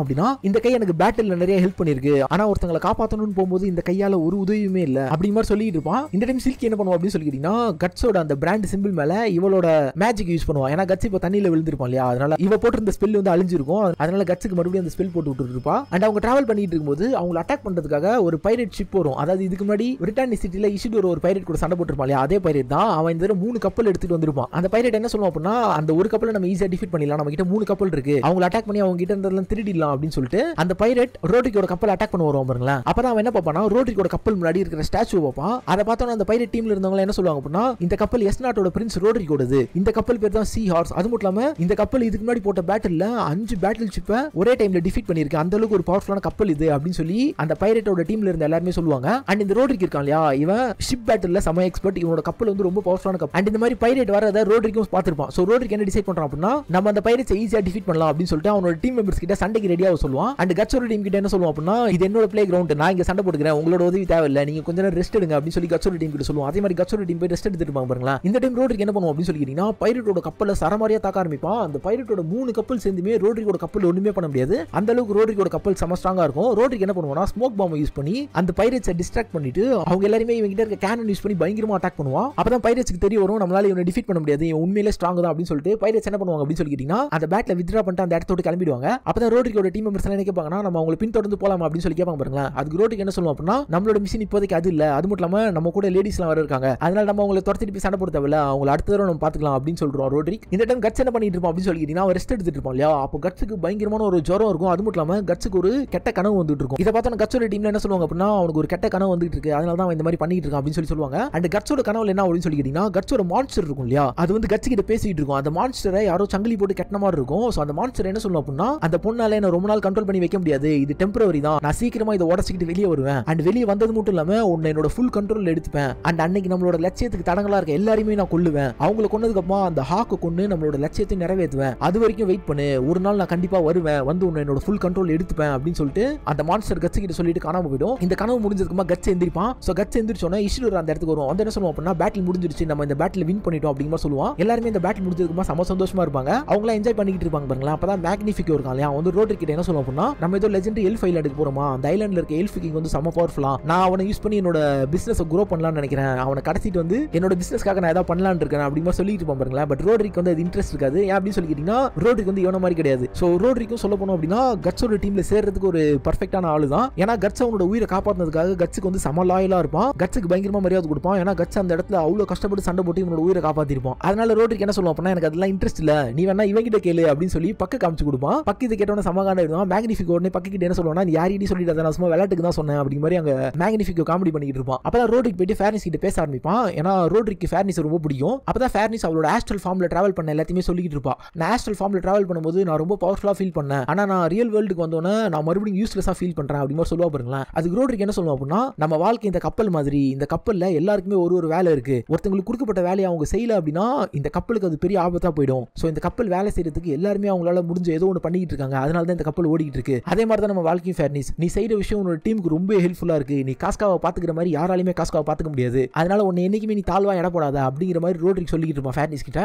S2: சொல்றான் அப்படின்னா இந்த கை எனக்கு பேட்டில் நிறைய ஹெல்ப் பண்ணிருக்கு ஆனா ஒருத்தங்களை காப்பாற்றணும்னு போகும்போது இந்த கையால ஒரு உதவியுமே இல்ல அப்படி மாதிரி சொல்லிட்டு இருப்பான் இந்த டைம் சில்கி என்ன பண்ணுவோம் அப்படின்னு சொல்லிக்கிட்டீங்கன்னா கட்ஸோட அந்த பிராண்ட் சிம்பிள் மேல இவளோட மேஜிக் யூஸ் பண்ணுவான் ஏன்னா கட்ஸ் இப்போ தண்ணியில விழுந்திருப்பான் இல்லையா அதனால இவ போட்டிருந்த ஸ்பெல் வந்து அழிஞ்சிருக்கும் அதனால கட்ஸுக்கு மறுபடியும் அந்த ஸ்பெல் போட்டு விட்டுட்டு இருப்பா அண்ட் அவங்க டிராவல் பண்ணிட்டு இருக்கும்போது அவங்களை அட்டாக் பண்றதுக்காக ஒரு பைரட் ஷிப் வரும் அதாவது இதுக்கு முன்னாடி பிரிட்டானி சிட்டில இஷ்டு ஒரு பைரட் கூட சண்டை போட்டிருப்பான் இல்லையா அதே பைரட் தான் அவன் இந்த தடவை மூணு கப்பல் எடுத்துட்டு வந்திருப்பான் அந்த பைரட் என்ன சொல்லுவான் அப்படின்னா அந்த ஒரு கப்பலை நம்ம ஈஸியா டிஃபீட் பண்ணிடலாம் நம்ம கிட்ட மூணு கப்பல் இருக்கு அவங்களை அட்டாக் பண்ணி அவங்க கிட்ட இருந்ததெல்லாம் திருடிடலாம் அப்படின்னு சொல்லிட்டு அந்த பைரட் ரோட்ரிக்கோட கப்பல் அட்டாக் பண்ண வருவான் பாருங்களேன் அப்பதான் அவன் என்ன பார்ப்பானா ரோட்ரிக்கோட கப்பல் முன்னாடி இருக்கிற ஸ்டாச்சு பார்ப்பான் அதை பார்த்தோன்னா அந்த பைரட் டீம்ல இருந்தவங்க என்ன சொல்லுவாங்க அப்படின்னா இந்த கப்பல் எஸ் நாட்டோட பிரின்ஸ் ரோட்ரிக்கோடது இந்த கப்பல் பேர் தான் சி ஹார்ஸ் அது மட்டும் இல்லாம இந்த கப்பல் இதுக்கு முன்னாடி போட்ட பேட்டில் அஞ்சு பேட்டில் ஷிப்பை ஒரே டைம்ல டிஃபீட் பண்ணிருக்கு அந்த அளவுக்கு ஒரு பவர்ஃபுல்லான கப்பல் இது அப்படின்னு சொல்லி அந்த பைரட்டோட டீம்ல இருந்த எல்லாருமே சொல்லுவாங்க அண்ட் இந்த ரோட்ரிக் இருக்கான் இல்லையா இவன் ஷிப் பேட்டில் செம எக்ஸ்பர்ட் இவனோட கப்பல் வந்து ரொம்ப பவர்ஃபுல்லான கப்பல் அண்ட் இந்த மாதிரி பைரட் வரத ரோட்ரிக்கும் பார்த்திருப்பான் ஸோ ரோட்ரிக் என்ன டிசைட் பண்றான் அப்படின்னா நம்ம அந்த பைரட்ஸை ஈஸியா டிஃபீட் பண்ணலாம் அப்படின்னு சொல்லிட்டு அவனோட டீம் மெம்பர்ஸ் கிட்ட சண்டைக்கு ரெடியாக சொல்லுவான் அண்ட் கட்சோட டீம் கிட்ட என்ன சொல்லுவான் அப்படின்னா இது என்னோட பிளே கிரவுண்ட் நான் இங்க சண்டை போட்டுக்கிறேன் உங்களோட உதவி தேவையில்லை நீங்க கொஞ்ச நேரம் ரெஸ்ட் எடுங்க அப்படின்னு சொல்லி கட்சோட டீம் கிட்ட சொல்லுவான் அதே மாதிரி கட்சோட டீம் போய் ரெஸ்ட் எடுத்துட்டு இருப்பாங்க பாருங்களா இந்த டைம் ரோட்ரிக் என்ன பண்ணுவோம் அப்படின்னு சொல்லிக்கிட்டீங்கன்னா பைரட்டோட கப்பலை சரமாரியா தாக்க ஆரம்பிப்பான் அந்த பைரட்டோட மூணு கப்பல் சேர்ந்துமே ரோட்ரிக்கோட கப்பல் ஒண்ணுமே பண்ண முடியாது அந்த அளவுக்கு ரோட்ரிக்கோட கப்பல் செம ஸ்ட்ராங்கா இருக்கும் ரோட்ரிக் என்ன பண்ணுவானா ஸ்மோக் பாம்பை யூஸ் பண்ணி அந்த பைரட்ஸை டிஸ்ட்ராக்ட் பண்ணிட்டு அவங்க எல்லாருமே இவங்க கிட்ட இருக்க கேனன் யூஸ் பண்ணி பயங்கரமா அட்டாக் பண்ணுவான் அப்பதான் பைரட்ஸ்க்கு தெரிய வரும் நம்மளால இவனை டிஃபீட் பண்ண முடியாது இவன் உண்மையிலே ஸ்ட்ராங் தான் அப்படின்னு சொல்லிட்டு பைரட்ஸ் என்ன பண்ணுவாங்க அப்படின்னு சொல்லிக்கிட்டீங்கன்னா அந்த பேட்ல வித்ரா பண்ணிட்டு அந்த இடத்தோட கிளம்பிடுவாங்க அப்பதான் ரோட்ரிக்கோட டீம் மெம்பர்ஸ் எல்லாம் என்ன கேட்பாங்கன்னா நம்ம அவங்களை பின்தொடர்ந்து போலாமா அப்படின்னு சொல்லி கேட்பாங்க பாருங்களேன் அதுக்கு ரோட்ரிக் என்ன சொல்லுவோம் அப்படின்னா நம்மளோட மிஷின் இப்போதைக்கு அது இல்ல அது மட்டும் இல்லாம நம்ம கூட லேடிஸ்லாம் வர இருக்காங்க அதனால நம்ம அவங்களை துரத்திட்டு போய் சண்டை போட தேவையில்ல அவங்களை அடுத்த தடவை நம்ம பாத்துக்கலாம் அப்படின்னு சொல்றோம் ரோட்ரிக் இந்த டைம் கட்ஸ் என்ன பண்ணிட்டு இருப்போம் அப்படின்னு சொல்லிக்கிட்டீங்கன்னா அவன் ரெஸ்ட் எடுத்துட்டு இருப்பான் இல்லையா அப்போ கட்ஸுக்கு பயங்கரமான ஒரு ஜுரம் இருக்கும் அது மட்டும் இல்லாம கட்ஸுக்கு ஒரு கெட்ட கனவு வந்துட்டு இருக்கும் இதை பார்த்தா கட்ஸோட டீம்ல என்ன சொல்லுவாங்க அப்படின்னா அவனுக்கு ஒரு கெட்ட கனவு வந்துட்டு இருக்கு அதனால தான் அவன் இந்த மாதிரி பண்ணிட்டு இருக்கான் அப்படின்னு சொல்லி சொல்லுவாங்க அண்ட் கட்ஸோட கனவுல என்ன அப்படின்னு சொல்லிக்கிட்டீங்கன்னா கட்ஸோட மான்ஸ்டர் இருக்கும் இல்லையா அது வந்து கட்ஸ் கிட்ட பேசிட்டு இருக்கும் அந்த மான்ஸ்டரை யாரோ சங்கிலி போட்டு கெட்டின மாதிரி இருக்கும் ஸோ அந்த மான்ஸ்டர் என்ன சொல்லும் அப்படின்னா அந்த பொண்ணால என்ன ரொம்ப நாள் கண்ட்ரோல் பண்ணி வைக்க முடியாது இது டெம்பரவரி தான் நான் சீக்கிரமா இதை உடச்சிக்கிட்டு வெளியே வருவேன் அண்ட் வெளியே வந்தது மட்டும் இல்லாம உன்னை என்னோட ஃபுல் கண்ட்ரோல் எடுத்துப்பேன் அண்ட் அன்னைக்கு நம்மளோட லட்சியத்துக்கு தடங்களா இருக்க எல்லாரையுமே நான் கொல்லுவேன் அவங்கள கொன்னதுக்கு அப்புறமா அந்த ஹாக்கை கொண்டு நம்மளோட லட்சியத்தை நிறைவேற்றுவேன் அது வரைக்கும் வெயிட் பண்ணு ஒரு நாள் நான் கண்டிப்பா வருவேன் வந்து உன்னை என்னோட ஃபுல் கண்ட்ரோல் எடுத்துப்பேன் அப்படின்னு சொல்லிட்டு அந்த மான்ஸ்டர் கட்சி கிட்ட சொல்லிட்டு காணாம போயிடும் இந்த கனவு முடிஞ்சதுக்குமா கட்ஸ் எந்திரிப்பான் ஸோ கட்ஸ் எந்திரிச்சோன்னா இஷ்யூர் அந்த இடத்துக்கு வரும் வந்து என்ன சொல்லுவோம் அப்படின்னா பேட்டில் முடிஞ்சிருச்சு நம்ம இந்த பேட்டில் வின் பண்ணிட்டோம் அப்படிங்கிற மாதிரி சொல்லுவான் எல்லாருமே இந்த பேட்டில் முடிஞ்சதுக்குமா செம சந்தோஷமா இருப்பாங்க அவங்களாம் என்ஜாய் பண்ணிக்கிட்டு இருப்பாங்க பாருங்களேன் அப்பதான் மேக்னிஃபிக் இருக்கான் இல்லையா அவன் வந்து ரோட்ரி கிட்ட என்ன சொல்லுவோம் அப்படின்னா நம்ம ஏதோ லெஜெண்ட் எல்ஃப் ஐலாண்டுக்கு போறோமா அந்த ஐலாண்ட்ல இருக்க எல்ஃப் கிங் வந்து செம பவர்ஃபுல்லா நான் அவனை யூஸ் பண்ணி என்னோட பிசினஸ் க்ரோ பண்ணலாம்னு நினைக்கிறேன் அவனை கடத்திட்டு வந்து என்னோட பிசினஸ்க்காக நான் ஏதாவது பண்ணலாம்னு இருக்கேன் அப்படிமா சொல்லிட்டு இருப்பான் பாருங்களேன் பட் ரோட்ரிக்கு வந்து அது இன்ட்ரெஸ்ட் இருக்காது ஏன் அப்படின்னு சொல்லிக்கிட்டீங்கன்னா ரோட்ரிக் வந்து இவன மாதிரி கிடையாது ஸோ ரோட்ரிக்கும் சொல்ல போனோம் அப்படின்னா கட்ஸோட டீம்ல சேர்றதுக்கு ஒரு பர்ஃபெக்டான ஆளு தான் ஏன்னா கட்ஸ் அவனோட உயிரை காப்பாற்றினதுக்காக கட்ஸுக்கு வந்து செம லாயலா இருப்பான் கட்ஸுக்கு பயங்கரமா மரியாதை கொடுப்பான் ஏன்னா கட்ஸ் அந்த இடத்துல அவ்வளவு கஷ்டப்பட்டு சண்டை போட்டு இவனோட உயிரை காப்பாத்திருப்பான் அதனால ரோட்ரிக் என்ன சொல்லுவான் அப்படின்னா எனக்கு அதெல்லாம் இன்ட்ரெஸ்ட் இல்ல நீ வேணா இவங்கிட்ட கேளு அப்படின்னு சொல்லி பக்க காமிச்சு கொடுப்பான் பக்கு இதை கேட்டவன சமகான இருக்கும் மேக்னிஃபிக் உடனே பக்க கிட்ட என்ன சொல்லுவானா நீ யாரிடி சொல்லிட்டு நான் சும்மா விளையாட்டுக்கு தான் சொன்னேன் அப்படிங்கிற மாதிரி அங்க மேக்னிஃபிக் காமெடி பண்ணிட்டு இருப்பான் அப்பதான் ரோட்ரிக் போயிட்டு ஃபேர்னிஸ் கிட்ட பேச ஆரம்பிப்பான் ஏன்னா ரோட்ரிக்கு ஃபேர்னிஸ் ரொம்ப பிடிக்கும் அப்பதான் ஃபேர்னிஸ் அவளோட ஆஸ்ட்ரல் ஃபார்ம்ல டிராவல் பண்ண எல்லாத்தையுமே சொல்லிட்டு இருப்பா நான் ஆஸ்ட்ரல் ஃபார்ம்ல டிராவல் பண்ணும்போது நான் ரொம்ப பவர்ஃபுல்லா ஃபீல் பண்ணேன் ஆனா நான் ரியல் வேர்ல்டுக்கு வந்தோன்னே நான் மறுபடியும் யூஸ்லெஸ்ஸா ஃபீல் பண்றேன் அப்படி மாதிரி சொல்லுவா பாருங்களேன் அதுக்கு ரோட்ரிக் என்ன சொல்லுவோம் அப்படின்னா நம்ம வாழ்க்கை இந்த கப்பல் மாதிரி இந்த கப்பல்ல எல்லாருக்குமே ஒரு ஒரு வேலை இருக்கு ஒருத்தங்களுக்கு கொடுக்கப்பட்ட வேலையை அவங்க செய்யல அப்படின்னா இந்த கப்பலுக்கு அது பெரிய ஆபத்தா போயிடும் ஸோ இந்த கப்பல் வேலை செய்யறதுக்கு எல்லாருமே அவங்களால முடிஞ்ச ஏதோ ஒன்று பண்ணிக்கிட்டு இருக்காங்க அதனால தான் இந்த கப்பல் ஓடிக்கிட்டு இருக்கு அதே மாதிரி தான் நம்ம வாழ்க்கையும் ஃபேர்னிஸ் நீ செய்யற விஷயம் உன்னோட டீமுக்கு ரொம்ப ஹெல்ப்ஃபுல்லா இருக்கு நீ காஸ்காவை பாத்துக்கிற மாதிரி யாராலையுமே காஸ்காவை பாத்துக்க முடியாது அதனால உன்னை என்னைக்குமே நீ தாழ்வா இட போடாத அப்படிங்கிற மாதிரி ரோட்ரிக் சொல்லிக்கிட்டு இருப்பான் ஃபேர்னிஸ் கிட்ட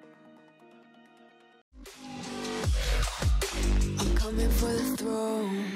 S1: I'm coming for the throne.